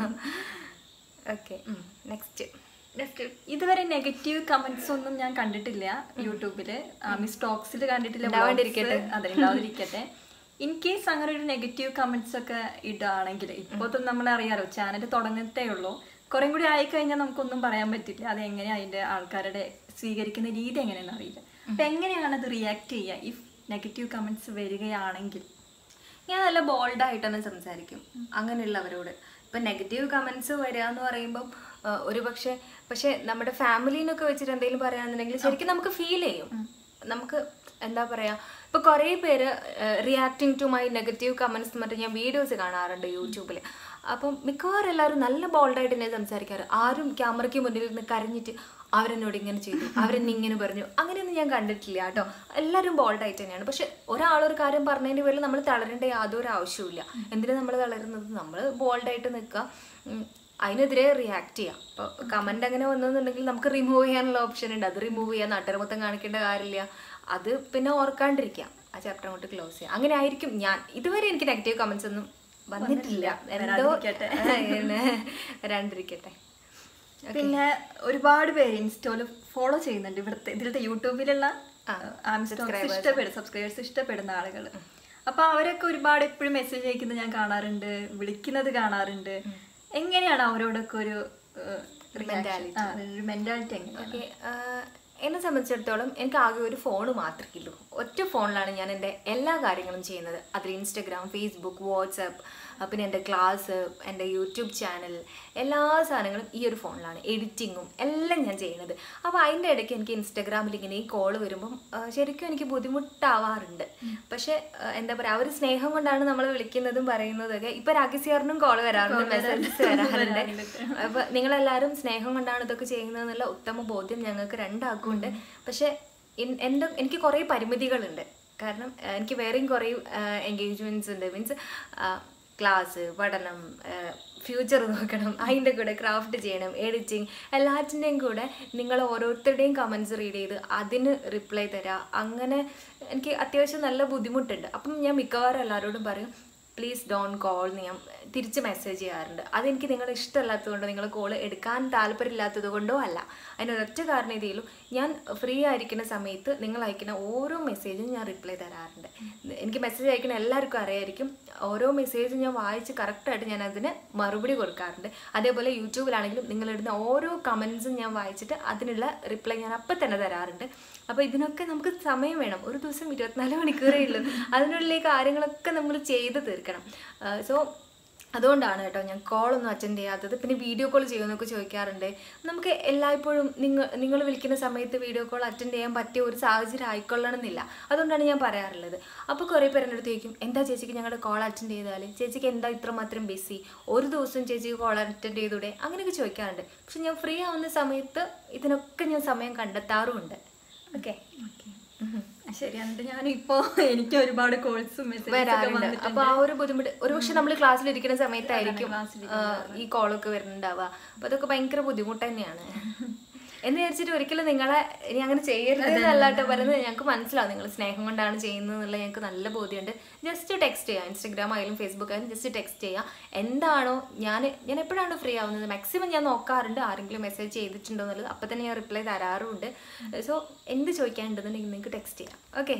ഓക്കെ നെക്സ്റ്റ് ഇതുവരെ നെഗറ്റീവ് കമന്റ്സ് ഒന്നും ഞാൻ കണ്ടിട്ടില്ല യൂട്യൂബില് മിസ് ടോക്സിൽ കണ്ടിട്ടില്ല ഉണ്ടാവാണ്ടിരിക്കട്ടെ. vlogs. അതെ ഉണ്ടാവാതിരിക്കട്ടെ ഇൻ കേസ് അങ്ങനെ ഒരു നെഗറ്റീവ് കമന്റ്സ് ഒക്കെ ഇടുകയാണെങ്കിൽ ഇപ്പോഴത്തെ നമ്മളറിയാലോ ചാനൽ തുടങ്ങത്തേ ഉള്ളൂ കുറേ കൂടി ആയിക്കഴിഞ്ഞാൽ നമുക്കൊന്നും പറയാൻ പറ്റില്ല അത് എങ്ങനെയാ അതിന്റെ ആൾക്കാരുടെ സ്വീകരിക്കുന്ന രീതി എങ്ങനെയാണെന്ന് അറിയില്ല അപ്പൊ എങ്ങനെയാണ് അത് റിയാക്ട് ചെയ്യുക ഇഫ് നെഗറ്റീവ് കമന്റ്സ് വരികയാണെങ്കിൽ ഞാൻ നല്ല ബോൾഡായിട്ട് തന്നെ സംസാരിക്കും അങ്ങനെയുള്ളവരോട് ഇപ്പം നെഗറ്റീവ് കമൻസ് വരിക എന്ന് പറയുമ്പം ആ, ഒരു പക്ഷേ പക്ഷേ നമ്മുടെ ഫാമിലീനൊക്കെ വെച്ചിട്ട് എന്തെങ്കിലും പറയുകയാണെന്നുണ്ടെങ്കിൽ ശരിക്കും നമുക്ക് ഫീൽ ചെയ്യും നമുക്ക് എന്താ പറയുക ഇപ്പോൾ കുറേ പേര് reacting to my negative comments മറ്റേ ഞാൻ വീഡിയോസ് കാണാറുണ്ട് യൂട്യൂബിൽ അപ്പം മിക്കവാറും എല്ലാവരും നല്ല ബോൾഡായിട്ട് തന്നെ സംസാരിക്കാറ് ആരും ക്യാമറയ്ക്ക് മുന്നിൽ നിന്ന് കരഞ്ഞിട്ട് അവരെന്നോട് ഇങ്ങനെ ചെയ്തു അവരെന്നെ ഇങ്ങനെ പറഞ്ഞു അങ്ങനെയൊന്നും ഞാൻ കണ്ടിട്ടില്ല കേട്ടോ എല്ലാവരും ബോൾഡായിട്ട് തന്നെയാണ് പക്ഷെ ഒരാളൊരു കാര്യം പറഞ്ഞതിൻ്റെ പേരിൽ നമ്മൾ തളരേണ്ട യാതൊരു ആവശ്യവുമില്ല എന്തിനാ നമ്മൾ തളരുന്നത് നമ്മൾ ബോൾഡായിട്ട് നിൽക്കുക ഉം, അതിനെതിരെ റിയാക്ട് ചെയ്യാം ഇപ്പോൾ കമൻ്റ് അങ്ങനെ വന്നെന്നുണ്ടെങ്കിൽ നമുക്ക് റിമൂവ് ചെയ്യാനുള്ള ഓപ്ഷൻ ഉണ്ട് അത് റിമൂവ് ചെയ്യാം നാട്ടുകാർ മൊത്തം കാണിക്കേണ്ട കാര്യമില്ല അത് പിന്നെ ഓർക്കാണ്ടിരിക്കാം ആ ചാപ്റ്റർ അങ്ങോട്ട് ക്ലോസ് ചെയ്യാം അങ്ങനെ ആയിരിക്കും ഞാൻ ഇതുവരെ എനിക്ക് നെഗറ്റീവ് കമൻസ് ഒന്നും വന്നിട്ടില്ല എന്തോ ഏ, വരാണ്ടിരിക്കട്ടെ പിന്നെ ഒരുപാട് പേര് ഇൻസ്റ്റോല് ഫോളോ ചെയ്യുന്നുണ്ട് ഇവിടുത്തെ ഇതിലത്തെ യൂട്യൂബിലുള്ള ഇഷ്ടപ്പെടും സബ്സ്ക്രൈബേഴ്സ് ഇഷ്ടപ്പെടുന്ന ആളുകൾ അപ്പൊ അവരൊക്കെ ഒരുപാട് എപ്പോഴും മെസ്സേജ് അയക്കുന്നത് ഞാൻ കാണാറുണ്ട് വിളിക്കുന്നത് കാണാറുണ്ട് എങ്ങനെയാണ് അവരോടൊക്കെ ഒരു മെന്റാലിറ്റി എങ്ങനെയാണ് ഓക്കെ എന്നെ സംബന്ധിച്ചിടത്തോളം എനിക്ക് ആകെ ഒരു ഫോൺ മാത്രമേ ഉള്ളൂ ഒറ്റ ഫോണിലാണ് ഞാൻ എൻ്റെ എല്ലാ കാര്യങ്ങളും ചെയ്യുന്നത് അതിൽ ഇൻസ്റ്റഗ്രാം ഫേസ്ബുക്ക് വാട്സപ്പ് പിന്നെ എൻ്റെ ക്ലാസ് എൻ്റെ യൂട്യൂബ് ചാനൽ എല്ലാ സാധനങ്ങളും ഈ ഒരു ഫോണിലാണ് എഡിറ്റിങ്ങും എല്ലാം ഞാൻ ചെയ്യുന്നത് അപ്പോൾ അതിൻ്റെ ഇടയ്ക്ക് എനിക്ക് ഇൻസ്റ്റഗ്രാമിൽ ഇങ്ങനെ ഈ കോൾ വരുമ്പം ആ, ശരിക്കും എനിക്ക് ബുദ്ധിമുട്ടാവാറുണ്ട് പക്ഷേ ആ, എന്താ പറയുക ആ ഒരു സ്നേഹം കൊണ്ടാണ് നമ്മൾ വിളിക്കുന്നതും പറയുന്നതൊക്കെ ഇപ്പം രാഗസിയാറിനും കോൾ വരാറുണ്ട് മെസ്സേജസ് വരാറുണ്ട് അപ്പൊ നിങ്ങളെല്ലാവരും സ്നേഹം കൊണ്ടാണ് ഇതൊക്കെ ചെയ്യുന്നതെന്നുള്ള ഉത്തമ ബോധ്യം ഞങ്ങൾക്ക് രണ്ടാൾക്കും ഉണ്ട് പക്ഷെ ഇൻ- എൻ്റെ എനിക്ക് കുറേ പരിമിതികളുണ്ട് കാരണം ആ, എനിക്ക് വേറെയും കുറേ എൻഗേജ്മെൻറ്റ്സ് ഉണ്ട് മീൻസ് ക്ലാസ് പഠനം ഫ്യൂച്ചർ നോക്കണം അതിൻ്റെ കൂടെ ക്രാഫ്റ്റ് ചെയ്യണം എഡിറ്റിങ് എല്ലാറ്റിൻ്റെയും കൂടെ നിങ്ങൾ ഓരോരുത്തരുടെയും കമൻസ് റീഡ് ചെയ്ത് അതിന് റിപ്ലൈ തരാം അങ്ങനെ എനിക്ക് അത്യാവശ്യം നല്ല ബുദ്ധിമുട്ടുണ്ട് അപ്പം ഞാൻ മിക്കവാറും എല്ലാവരോടും പറയും പ്ലീസ് ഡോൺ കോൾ എന്ന് ഞാൻ തിരിച്ച് മെസ്സേജ് ചെയ്യാറുണ്ട് അതെനിക്ക് നിങ്ങളെ ഇഷ്ടമല്ലാത്തതുകൊണ്ടോ നിങ്ങൾ കോൾ എടുക്കാൻ താല്പര്യമില്ലാത്തത് കൊണ്ടോ അല്ല അതിനൊരൊറ്റ കാരണം ഇതേ ഉള്ളൂ ഞാൻ ഫ്രീ ആയിരിക്കുന്ന സമയത്ത് നിങ്ങൾ അയക്കുന്ന ഓരോ മെസ്സേജും ഞാൻ റിപ്ലൈ തരാറുണ്ട് എനിക്ക് മെസ്സേജ് അയക്കുന്ന എല്ലാവർക്കും അറിയായിരിക്കും ഓരോ മെസ്സേജും ഞാൻ വായിച്ച് കറക്റ്റായിട്ട് ഞാൻ അതിന് മറുപടി കൊടുക്കാറുണ്ട് അതേപോലെ യൂട്യൂബിലാണെങ്കിലും നിങ്ങളിടുന്ന ഓരോ കമൻസും ഞാൻ വായിച്ചിട്ട് അതിനുള്ള റിപ്ലൈ ഞാൻ അപ്പം തന്നെ തരാറുണ്ട് അപ്പോൾ ഇതിനൊക്കെ നമുക്ക് സമയം വേണം ഒരു ദിവസം ഇരുപത്തിനാല് മണിക്കൂറേ ഉള്ളൂ അതിനുള്ള ഈ കാര്യങ്ങളൊക്കെ നമ്മൾ ചെയ്ത് തീർക്കണം സോ അതുകൊണ്ടാണ് കേട്ടോ ഞാൻ കോളൊന്നും അറ്റൻഡ് ചെയ്യാത്തത് പിന്നെ വീഡിയോ കോൾ ചെയ്യുമെന്നൊക്കെ ചോദിക്കാറുണ്ട് നമുക്ക് എല്ലായ്പ്പോഴും നിങ്ങൾ നിങ്ങൾ വിളിക്കുന്ന സമയത്ത് വീഡിയോ കോൾ അറ്റൻഡ് ചെയ്യാൻ പറ്റിയ ഒരു സാഹചര്യം ആയിക്കൊള്ളണമെന്നില്ല അതുകൊണ്ടാണ് ഞാൻ പറയാറുള്ളത് അപ്പോൾ കുറേ പേര് എൻ്റെ അടുത്ത് ചോദിക്കും എന്താ ചേച്ചിക്ക് ഞങ്ങളുടെ കോൾ അറ്റൻഡ് ചെയ്താൽ ചേച്ചിക്ക് എന്താ ഇത്രമാത്രം ബിസി ഒരു ദിവസം ചേച്ചിക്ക് കോൾ അറ്റൻഡ് ചെയ്തൂടെ അങ്ങനെയൊക്കെ ചോദിക്കാറുണ്ട് പക്ഷെ ഞാൻ ഫ്രീ ആവുന്ന സമയത്ത് ഇതിനൊക്കെ ഞാൻ സമയം കണ്ടെത്താറുമുണ്ട് ഓക്കെ ശരി എന്നിട്ട് ഞാനിപ്പോ എനിക്ക് ഒരുപാട് കോൾസും മെസ്സേജും വരാറുണ്ട് അപ്പൊ ആ ഒരു ബുദ്ധിമുട്ട് ഒരുപക്ഷെ നമ്മൾ ക്ലാസ്സിൽ ഇരിക്കുന്ന സമയത്തായിരിക്കും ക്ലാസ്സിലിരിക്കുന്ന ആ, ഈ കോളൊക്കെ വരുന്നുണ്ടാവുക അപ്പൊ അതൊക്കെ ഭയങ്കര ബുദ്ധിമുട്ട് തന്നെയാണ് എന്ന് വിചാരിച്ചിട്ട് ഒരിക്കലും നിങ്ങളെ ഇനി അങ്ങനെ ചെയ്യരുത് എന്നല്ലാട്ടോ പറയുന്നത് ഞങ്ങൾക്ക് മനസ്സിലാവും നിങ്ങൾ സ്നേഹം കൊണ്ടാണ് ചെയ്യുന്നത് എന്നുള്ള ഞങ്ങൾക്ക് നല്ല ബോധ്യമുണ്ട് ജസ്റ്റ് ടെക്സ്റ്റ് ചെയ്യുക ഇൻസ്റ്റഗ്രാം ആയാലും ഫേസ്ബുക്ക് ആയാലും ജസ്റ്റ് ടെക്സ്റ്റ് ചെയ്യുക എന്താണോ ഞാൻ ഞാൻ എപ്പോഴാണ് ഫ്രീ ആവുന്നത് മാക്സിമം ഞാൻ നോക്കാറുണ്ട് ആരെങ്കിലും മെസ്സേജ് ചെയ്തിട്ടുണ്ടോ എന്നുള്ളത് അപ്പം തന്നെ ഞാൻ റിപ്ലൈ തരാറുമുണ്ട് സോ എന്ത് ചോദിക്കാനുണ്ടെന്നുണ്ടെങ്കിൽ നിങ്ങൾക്ക് ടെക്സ്റ്റ് ചെയ്യാം ഓക്കെ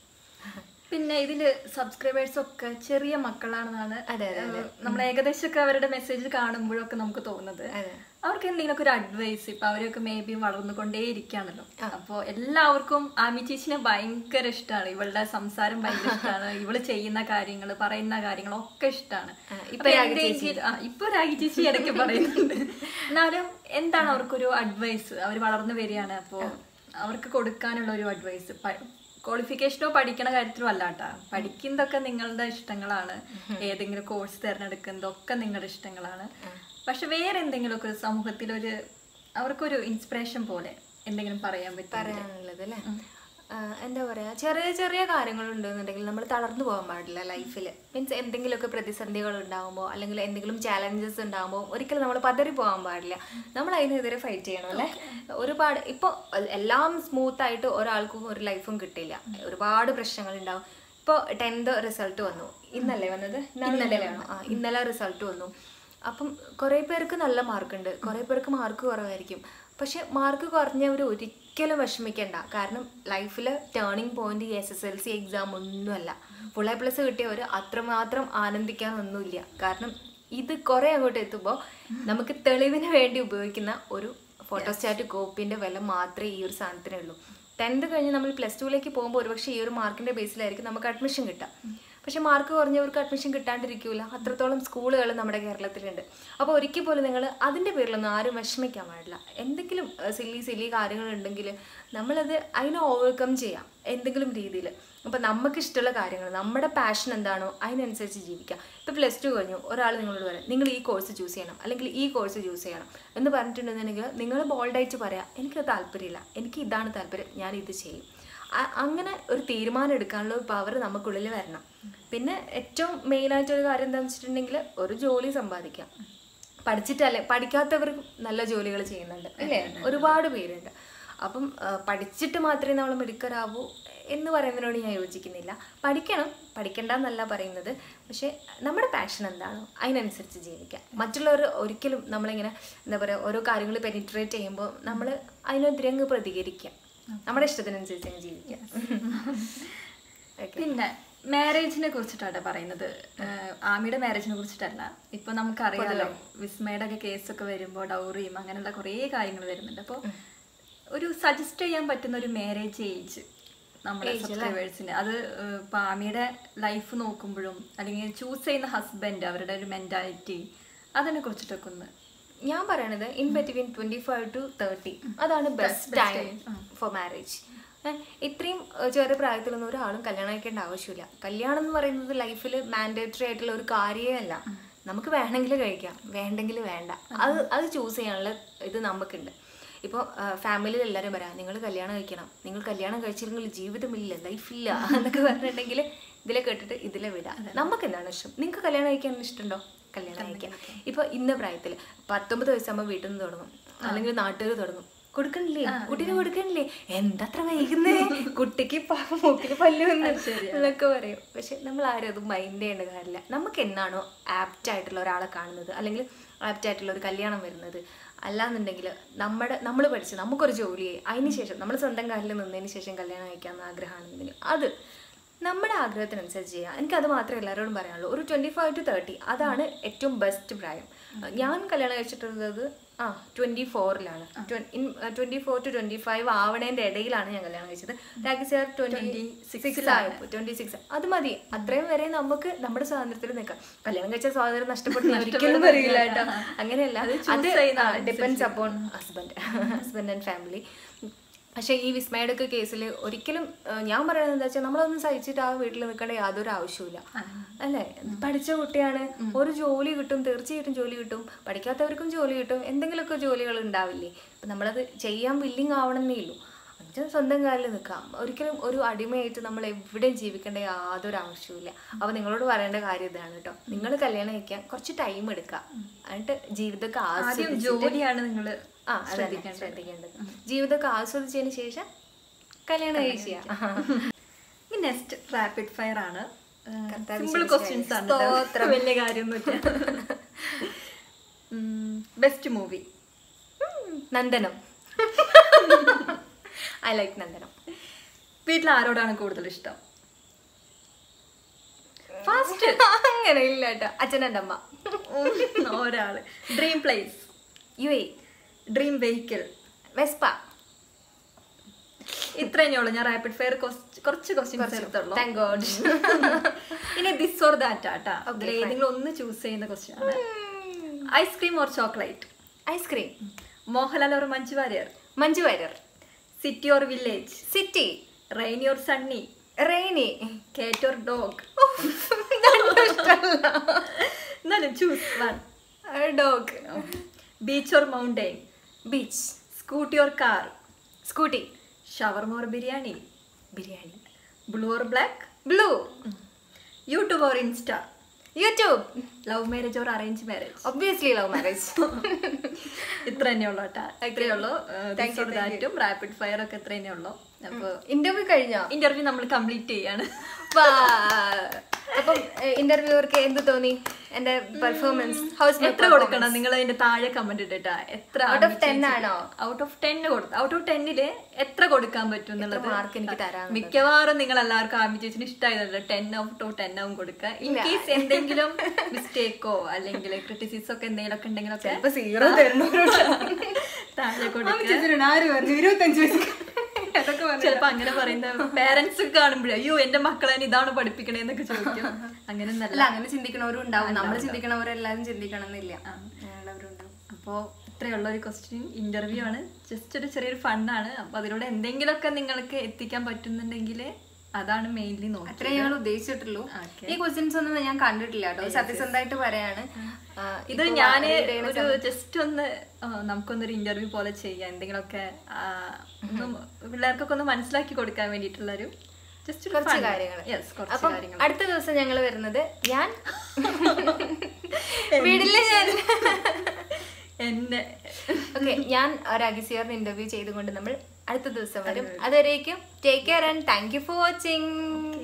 പിന്നെ ഇതില് സബ്സ്ക്രൈബേഴ്സ് ഒക്കെ ചെറിയ മക്കളാണെന്നാണ് അതെ, അതെ, അതെ. നമ്മൾ ഏകദേശമൊക്കെ അവരുടെ മെസ്സേജ് കാണുമ്പോഴൊക്കെ നമുക്ക് തോന്നുന്നത് അതെ. അവർക്ക് എന്തെങ്കിലുമൊക്കെ ഒരു അഡ്വൈസ് ഇപ്പൊ അവരൊക്കെ മേ ബി വളർന്നുകൊണ്ടേ ഇരിക്കുകയാണല്ലോ അപ്പോൾ എല്ലാവർക്കും ആമി ചേച്ചിനെ ഭയങ്കര ഇഷ്ടമാണ് ഇവളുടെ സംസാരം ഭയങ്കര ഇഷ്ടമാണ് ഇവള് ചെയ്യുന്ന കാര്യങ്ങൾ പറയുന്ന കാര്യങ്ങളൊക്കെ ഇഷ്ടമാണ് ആ, ഇപ്പൊ രാഗി ഇപ്പൊ രാഗി ചേച്ചി ഇടയ്ക്ക് പറയുന്നുണ്ട് എന്നാലും എന്താണ് അവർക്കൊരു അഡ്വൈസ് അവർ വളർന്നു വരികയാണ് അപ്പോൾ അവർക്ക് കൊടുക്കാനുള്ള ഒരു അഡ്വൈസ് ക്വാളിഫിക്കേഷനോ പഠിക്കണ കാര്യത്തിലോ അല്ല കേട്ടാ പഠിക്കുന്നതൊക്കെ നിങ്ങളുടെ ഇഷ്ടങ്ങളാണ് ഏതെങ്കിലും കോഴ്സ് തിരഞ്ഞെടുക്കുന്നതൊക്കെ നിങ്ങളുടെ ഇഷ്ടങ്ങളാണ് പക്ഷെ വേറെ എന്തെങ്കിലുമൊക്കെ സമൂഹത്തിലൊരു അവർക്കൊരു ഇൻസ്പിറേഷൻ പോലെ എന്തെങ്കിലും പറയാൻ പറ്റും പറയാനുള്ളത് അല്ലേ ആ, എന്താ പറയാ ചെറിയ ചെറിയ കാര്യങ്ങളുണ്ടെന്നുണ്ടെങ്കിൽ നമ്മൾ തളർന്നു പോകാൻ പാടില്ല ലൈഫിൽ മീൻസ് എന്തെങ്കിലുമൊക്കെ പ്രതിസന്ധികൾ ഉണ്ടാകുമ്പോൾ അല്ലെങ്കിൽ എന്തെങ്കിലും ചാലഞ്ചസ് ഉണ്ടാകുമ്പോൾ ഒരിക്കലും നമ്മൾ പതറി പോകാൻ പാടില്ല നമ്മൾ അതിനെതിരെ ഫൈറ്റ് ചെയ്യണം അല്ലേ ഒരുപാട് ഇപ്പോൾ എല്ലാം സ്മൂത്ത് ആയിട്ട് ഒരാൾക്കും ഒരു ലൈഫും കിട്ടില്ല ഒരുപാട് പ്രശ്നങ്ങൾ ഉണ്ടാവും ഇപ്പോൾ ടെൻത്ത് റിസൾട്ട് വന്നു ഇന്നല്ലേ വന്നത് ഇന്നലെ ആ ഇന്നലെ റിസൾട്ട് വന്നു അപ്പം കുറേ പേർക്ക് നല്ല മാർക്കുണ്ട് കുറേ പേർക്ക് മാർക്ക് കുറവായിരിക്കും പക്ഷെ മാർക്ക് കുറഞ്ഞവർ ഒരിക്കലും വിഷമിക്കണ്ട കാരണം ലൈഫിൽ ടേണിംഗ് പോയിന്റ് ഈ S S L C exam ഒന്നുമല്ല ഫുൾ എ പ്ലസ് കിട്ടിയവർ അത്രമാത്രം ആനന്ദിക്കാനൊന്നുമില്ല കാരണം ഇത് കുറേ അങ്ങോട്ട് എത്തുമ്പോൾ നമുക്ക് തെളിവിന് വേണ്ടി ഉപയോഗിക്കുന്ന ഒരു ഫോട്ടോസ്റ്റാറ്റ് കോപ്പിൻ്റെ വില മാത്രമേ ഈ ഒരു സാധനത്തിനുള്ളൂ ടെൻത്ത് കഴിഞ്ഞ് നമ്മൾ പ്ലസ് ടുവിലേക്ക് പോകുമ്പോൾ ഒരുപക്ഷെ ഈ ഒരു മാർക്കിൻ്റെ ബേസിലായിരിക്കും നമുക്ക് അഡ്മിഷൻ കിട്ടുക പക്ഷെ മാർക്ക് കുറഞ്ഞവർക്ക് അഡ്മിഷൻ കിട്ടാണ്ടിരിക്കില്ല അത്രത്തോളം സ്കൂളുകൾ നമ്മുടെ കേരളത്തിലുണ്ട് അപ്പോൾ ഒരിക്കൽ പോലും നിങ്ങൾ അതിൻ്റെ പേരിലൊന്നും ആരും വിഷമിക്കാൻ പാടില്ല എന്തെങ്കിലും സില്ലി സില്ലി കാര്യങ്ങളുണ്ടെങ്കിൽ നമ്മളത് അതിനെ ഓവർകം ചെയ്യാം എന്തെങ്കിലും രീതിയിൽ അപ്പോൾ നമുക്ക് ഇഷ്ടമുള്ള കാര്യങ്ങൾ നമ്മുടെ പാഷൻ എന്താണോ അതിനനുസരിച്ച് ജീവിക്കാം ഇപ്പോൾ പ്ലസ് ടു കഴിഞ്ഞു ഒരാൾ നിങ്ങളോട് പറയാം നിങ്ങൾ ഈ കോഴ്സ് ചൂസ് ചെയ്യണം അല്ലെങ്കിൽ ഈ കോഴ്സ് ചൂസ് ചെയ്യണം എന്ന് പറഞ്ഞിട്ടുണ്ടെന്നുണ്ടെങ്കിൽ നിങ്ങൾ ബോൾഡായിട്ട് പറയാം എനിക്ക് താല്പര്യമില്ല എനിക്ക് ഇതാണ് താല്പര്യം ഞാൻ ഇത് ചെയ്യും അ- അങ്ങനെ ഒരു തീരുമാനം എടുക്കാനുള്ള ഒരു പവർ നമുക്കുള്ളിൽ വരണം പിന്നെ ഏറ്റവും മെയിനായിട്ടൊരു കാര്യം എന്താണെന്ന് വെച്ചിട്ടുണ്ടെങ്കിൽ ഒരു ജോലി സമ്പാദിക്കാം പഠിച്ചിട്ടല്ലേ പഠിക്കാത്തവർ നല്ല ജോലികൾ ചെയ്യുന്നുണ്ട് അല്ലേ ഒരുപാട് പേരുണ്ട് അപ്പം ആ, പഠിച്ചിട്ട് മാത്രമേ നമ്മൾ മിടുക്കരാവൂ എന്ന് പറയുന്നതിനോട് ഞാൻ യോജിക്കുന്നില്ല പഠിക്കണം പഠിക്കണ്ട എന്നല്ല പറയുന്നത് പക്ഷേ നമ്മുടെ പാഷൻ എന്താണോ അതിനനുസരിച്ച് ജീവിക്കാം മറ്റുള്ളവർ ഒരിക്കലും നമ്മളിങ്ങനെ എന്താ പറയുക ഓരോ കാര്യങ്ങൾ പെനിട്രേറ്റ് ചെയ്യുമ്പോൾ നമ്മൾ അതിനെതിരെ അങ്ങ് പ്രതികരിക്കാം നമ്മുടെ ഇഷ്ടത്തിനനുസരിച്ച് അങ്ങ് ജീവിക്കാം പിന്നെ മാരേജിനെ കുറിച്ചിട്ടാണ് പറയുന്നത് ഏഹ് ആമിയുടെ മാരേജിനെ കുറിച്ചിട്ടല്ല ഇപ്പൊ നമുക്കറിയാലോ വിസ്മയുടെ ഒക്കെ കേസൊക്കെ വരുമ്പോൾ ഡൗറിയും അങ്ങനെയുള്ള കുറേ കാര്യങ്ങൾ വരുന്നുണ്ട് അപ്പോൾ ഒരു സജസ്റ്റ് ചെയ്യാൻ പറ്റുന്ന ഒരു മാരേജ് ഏജ് നമ്മുടെ സബ്സ്ക്രൈബേഴ്സിന് അത് ഏഹ് ഇപ്പൊ ആമിയുടെ ലൈഫ് നോക്കുമ്പോഴും അല്ലെങ്കിൽ ചൂസ് ചെയ്യുന്ന ഹസ്ബൻഡ് അവരുടെ ഒരു മെന്റാലിറ്റി അതിനെ കുറിച്ചിട്ടൊക്കെ ഒന്ന് ഞാൻ പറയണത് in between twenty five to thirty അതാണ് ബെസ്റ്റ് ടൈം ഫോർ മാരേജ് ഇത്രയും ഏഹ്, ചെറിയ പ്രായത്തിലൊന്നും ഒരാളും കല്യാണം കഴിക്കേണ്ട ആവശ്യമില്ല കല്യാണം എന്ന് പറയുന്നത് ലൈഫിൽ മാൻഡേറ്ററി ആയിട്ടുള്ള ഒരു കാര്യമേ അല്ല നമുക്ക് വേണമെങ്കിൽ കഴിക്കാം വേണ്ടെങ്കിൽ വേണ്ട അത് അത് ചൂസ് ചെയ്യാനുള്ള ഇത് നമുക്കുണ്ട് ഇപ്പോൾ ഫാമിലിയിൽ എല്ലാവരും പറയാം നിങ്ങൾ കല്യാണം കഴിക്കണം നിങ്ങൾ കല്യാണം കഴിച്ചില്ലെങ്കിൽ ജീവിതമില്ല ലൈഫില്ല എന്നൊക്കെ പറഞ്ഞിട്ടുണ്ടെങ്കിൽ ഇതിലെ കേട്ടിട്ട് ഇതിലെ വിടാം നമുക്ക് എന്താണ് ഇഷ്ടം നിങ്ങൾക്ക് കല്യാണം കഴിക്കാൻ ഇഷ്ടമുണ്ടോ കല്യാണം കഴിക്കാം ഇപ്പോൾ ഇന്ന പ്രായത്തിൽ പത്തൊമ്പത് വയസ്സാകുമ്പോൾ വീട്ടിൽ നിന്ന് തുടങ്ങും അല്ലെങ്കിൽ നാട്ടുകാർ തുടങ്ങും കൊടുക്കണില്ലേ കുട്ടീനെ കൊടുക്കണില്ലേ എന്തത്ര വൈകുന്നേ കുട്ടിക്ക് പ- മൂക്കിന് പല്ല് വന്നു എന്നൊക്കെ പറയും പക്ഷെ നമ്മൾ ആരും അത് മൈൻഡ് ചെയ്യേണ്ട കാര്യമില്ല നമുക്ക് എന്നാണോ ആപ്റ്റ് ആയിട്ടുള്ള ഒരാളെ കാണുന്നത് അല്ലെങ്കിൽ ആപ്റ്റ് ആയിട്ടുള്ള ഒരു കല്യാണം വരുന്നത് അല്ലാന്നുണ്ടെങ്കിൽ നമ്മുടെ നമ്മൾ പഠിച്ച് നമുക്കൊരു ജോലിയായി അതിന് ശേഷം നമ്മൾ സ്വന്തം കാലിൽ നിന്നതിന് ശേഷം കല്യാണം കഴിക്കാമെന്ന് ആഗ്രഹമാണെന്നുണ്ടെങ്കിൽ അത് നമ്മുടെ ആഗ്രഹത്തിനനുസരിച്ച് ചെയ്യാം എനിക്കത് മാത്രമേ എല്ലാവരോടും പറയാനുള്ളൂ ഒരു ട്വൻറ്റി ഫൈവ് ടു തേർട്ടി അതാണ് ഏറ്റവും ബെസ്റ്റ് പ്രായം ഞാൻ കല്യാണം കഴിച്ചിട്ടുള്ളത് ആ ട്വൻറ്റി ഫോറിലാണ് twenty four to twenty five ആവണേൻ്റെ ഇടയിലാണ് ഞാൻ കല്യാണം കഴിച്ചത് രാഖി സാർ ട്വൻറ്റി സിക്സ് ആയപ്പോൾ ട്വൻറ്റി സിക്സ് അത് മതി അത്രയും വരെ നമുക്ക് നമ്മുടെ സ്വാതന്ത്ര്യത്തിൽ നിൽക്കാം കല്യാണം കഴിച്ച സ്വാതന്ത്ര്യം നഷ്ടപ്പെടുന്ന ഒരിക്കലും പറയില്ല കേട്ടോ അങ്ങനെയല്ല അത് depends upon husband husband and family പക്ഷേ ഈ വിസ്മയുടെ ഒക്കെ കേസിൽ ഒരിക്കലും ഏഹ്, ഞാൻ പറയുന്നത് എന്താ വെച്ചാൽ നമ്മളൊന്നും സഹിച്ചിട്ട് ആ വീട്ടിൽ നിൽക്കേണ്ട യാതൊരു ആവശ്യമില്ല അല്ലേ പഠിച്ച കുട്ടിയാണ് ഒരു ജോലി കിട്ടും തീർച്ചയായിട്ടും ജോലി കിട്ടും പഠിക്കാത്തവർക്കും ജോലി കിട്ടും എന്തെങ്കിലുമൊക്കെ ജോലികൾ ഉണ്ടാവില്ലേ അപ്പം നമ്മളത് ചെയ്യാൻ വില്ലിങ് ആവണമെന്നേ ഉള്ളൂ എന്നുവെച്ചാൽ സ്വന്തം കാലിൽ നിൽക്കാം ഒരിക്കലും ഒരു അടിമയായിട്ട് നമ്മൾ എവിടെയും ജീവിക്കേണ്ട യാതൊരു ആവശ്യമില്ല അപ്പോൾ നിങ്ങളോട് പറയേണ്ട കാര്യം ഇതാണ് കേട്ടോ നിങ്ങൾ കല്യാണം കഴിക്കാൻ കുറച്ച് ടൈം എടുക്കുക എന്നിട്ട് ജീവിതമൊക്കെ ആദ്യം ആസ്വദിച്ചിട്ട് ജോലിയാണ് നിങ്ങൾ ആ അതാണ് ശ്രദ്ധിക്കേണ്ടത് ജീവിതമൊക്കെ ആസ്വദിച്ചതിന് ശേഷം കല്യാണം കഴിക്കുക ഈ നെക്സ്റ്റ് റാപ്പിഡ് ഫയർ ആണ് കർത്താവ് സിമ്പിൾ വിശ്വസിച്ചാൽ ക്വസ്റ്റ്യൻസ് ആണ് കേട്ടോ. വലിയ കാര്യമൊന്നുമില്ല best movie Nandanam I like Nandanam വീട്ടിൽ ആരോടാണ് കൂടുതൽ ഇഷ്ടം ഫാസ്റ്റ് അങ്ങനെ ഇല്ല കേട്ടോ അച്ഛൻ്റെ അമ്മ ഒരാള് dream place U A dream vehicle Vespa ഇത്ര ഉള്ളൂ ഞാൻ റാപ്പിഡ് ഫയർ കുറച്ച് ക്വസ്റ്റ്യൻസ് എടുത്തുള്ളൂ താങ്ക് ഗോഡ് ഇനി ദിസ് ഓർ ദാറ്റ് ആട്ടാ അതിൽ ഏതെങ്കിലും ഒന്ന് ചൂസ് ചെയ്യുന്ന ക്വസ്റ്റ്യൻ ആണ് ice cream or chocolate ice cream Mohanlal or Manju Warrier Manju Warrier city or village city rainy or sunny rainy cat or dog എന്നാലും choose one dog beach or mountain beach scooty or car scooty shawarma or biryani biryani blue or black blue YouTube or insta YouTube love marriage or arrange marriage obviously love marriage ഇത്ര തന്നെ ഉള്ളു കേട്ടാ ഇത്രയേ ഉള്ളൂ Thank you, thank you. ദാറ്റും rapid fire ഒക്കെ ഇത്ര തന്നെ ഉള്ളു അപ്പൊ ഇന്റർവ്യൂ കഴിഞ്ഞോ ഇന്റർവ്യൂ നമ്മൾ കംപ്ലീറ്റ് ചെയ്യാണ് വാ. അപ്പം ഇന്റർവ്യൂവർക്ക് എന്ത് തോന്നി എന്റെ പെർഫോമൻസ് ഹൗസ് എത്ര കൊടുക്കണം നിങ്ങൾ അതിന്റെ താഴെ കമന്റ് ഇട്ടിട്ടാ എത്ര Out of 10 ആണോ? ഔട്ട് ഓഫ് ടെൻ കൊടുത്തു ഔട്ട് ഓഫ് ടെന്നില് എത്ര കൊടുക്കാൻ പറ്റും എന്നുള്ളത് മാർക്ക് എനിക്ക് തരാൻ മിക്കവാറും നിങ്ങൾ എല്ലാവർക്കും ആമി ചേച്ചിന് ഇഷ്ടമായതല്ല ടെൻ ഔട്ട് ഓഫ് ടെൻ ആവും കൊടുക്കുക ഇൻ കേസ് എന്തെങ്കിലും മിസ്റ്റേക്കോ അല്ലെങ്കിൽ ക്രിറ്റിസിസ് ഒക്കെ എന്തെങ്കിലും ഒക്കെ ഉണ്ടെങ്കിലൊക്കെ ഇപ്പൊ സീറോ തരണവരോട് താഴെ കൊടുക്കുക ആര് പറഞ്ഞു ഇരുപത്തഞ്ച് വയസ്സ് അതൊക്കെ പറഞ്ഞു ചിലപ്പോ അങ്ങനെ പറയുന്ന പേരൻസ് കാണുമ്പോഴേ അയ്യോ എന്റെ മക്കളെ ഇതാണ് പഠിപ്പിക്കണേന്നൊക്കെ ചോദിക്കും അങ്ങനെ അല്ല നല്ല അങ്ങനെ ചിന്തിക്കണവരും ഉണ്ടാവും നമ്മൾ ചിന്തിക്കണവരെല്ലാരും ചിന്തിക്കണം എന്നില്ല അങ്ങനെയുള്ളവരും ഉണ്ടാവും അപ്പോൾ ഇത്രയുള്ള ഒരു ക്വസ്റ്റ്യൻ ഇന്റർവ്യൂ ആണ് ജസ്റ്റ് ഒരു ചെറിയൊരു ഫണ്ടാണ് അപ്പൊ അതിലൂടെ എന്തെങ്കിലുമൊക്കെ നിങ്ങൾക്ക് എത്തിക്കാൻ പറ്റുന്നുണ്ടെങ്കിൽ അതാണ് മെയിൻലി നോക്കുന്നത് അത്രേ ഞങ്ങൾ ഉദ്ദേശിച്ചിട്ടുള്ളൂ Okay. ഈ ക്വസ്റ്റ്യൻസ് ഒന്നും ഞാൻ കണ്ടിട്ടില്ല കേട്ടോ സത്യസന്ധമായിട്ട് പറയാണ് ആ, ഇത് ഇപ്പൊ ഞാൻ read ചെയ്യണ ഒരു ജസ്റ്റ് ഒന്ന് ആ, നമുക്കൊന്നൊരു ഇന്റർവ്യൂ പോലെ ചെയ്യാം എന്തെങ്കിലുമൊക്കെ ആ, ഒന്നും പിള്ളേർക്കൊക്കെ ഒന്ന് മനസ്സിലാക്കി കൊടുക്കാൻ വേണ്ടിയിട്ടുള്ള ഒരു ജസ്റ്റ് കുറച്ച് കാര്യങ്ങൾ യെസ് കുറച്ച് അപ്പം കാര്യങ്ങൾ അടുത്ത ദിവസം ഞങ്ങൾ വരുന്നത് ഞാൻ വീട്ടില് ഞാൻ എന്നെ ഓക്കെ ഞാൻ രാഗിസിയറിന് ഇന്റർവ്യൂ ചെയ്തുകൊണ്ട് നമ്മൾ അടുത്ത ദിവസം വരും അതുവരേക്കും take care and thank you for watching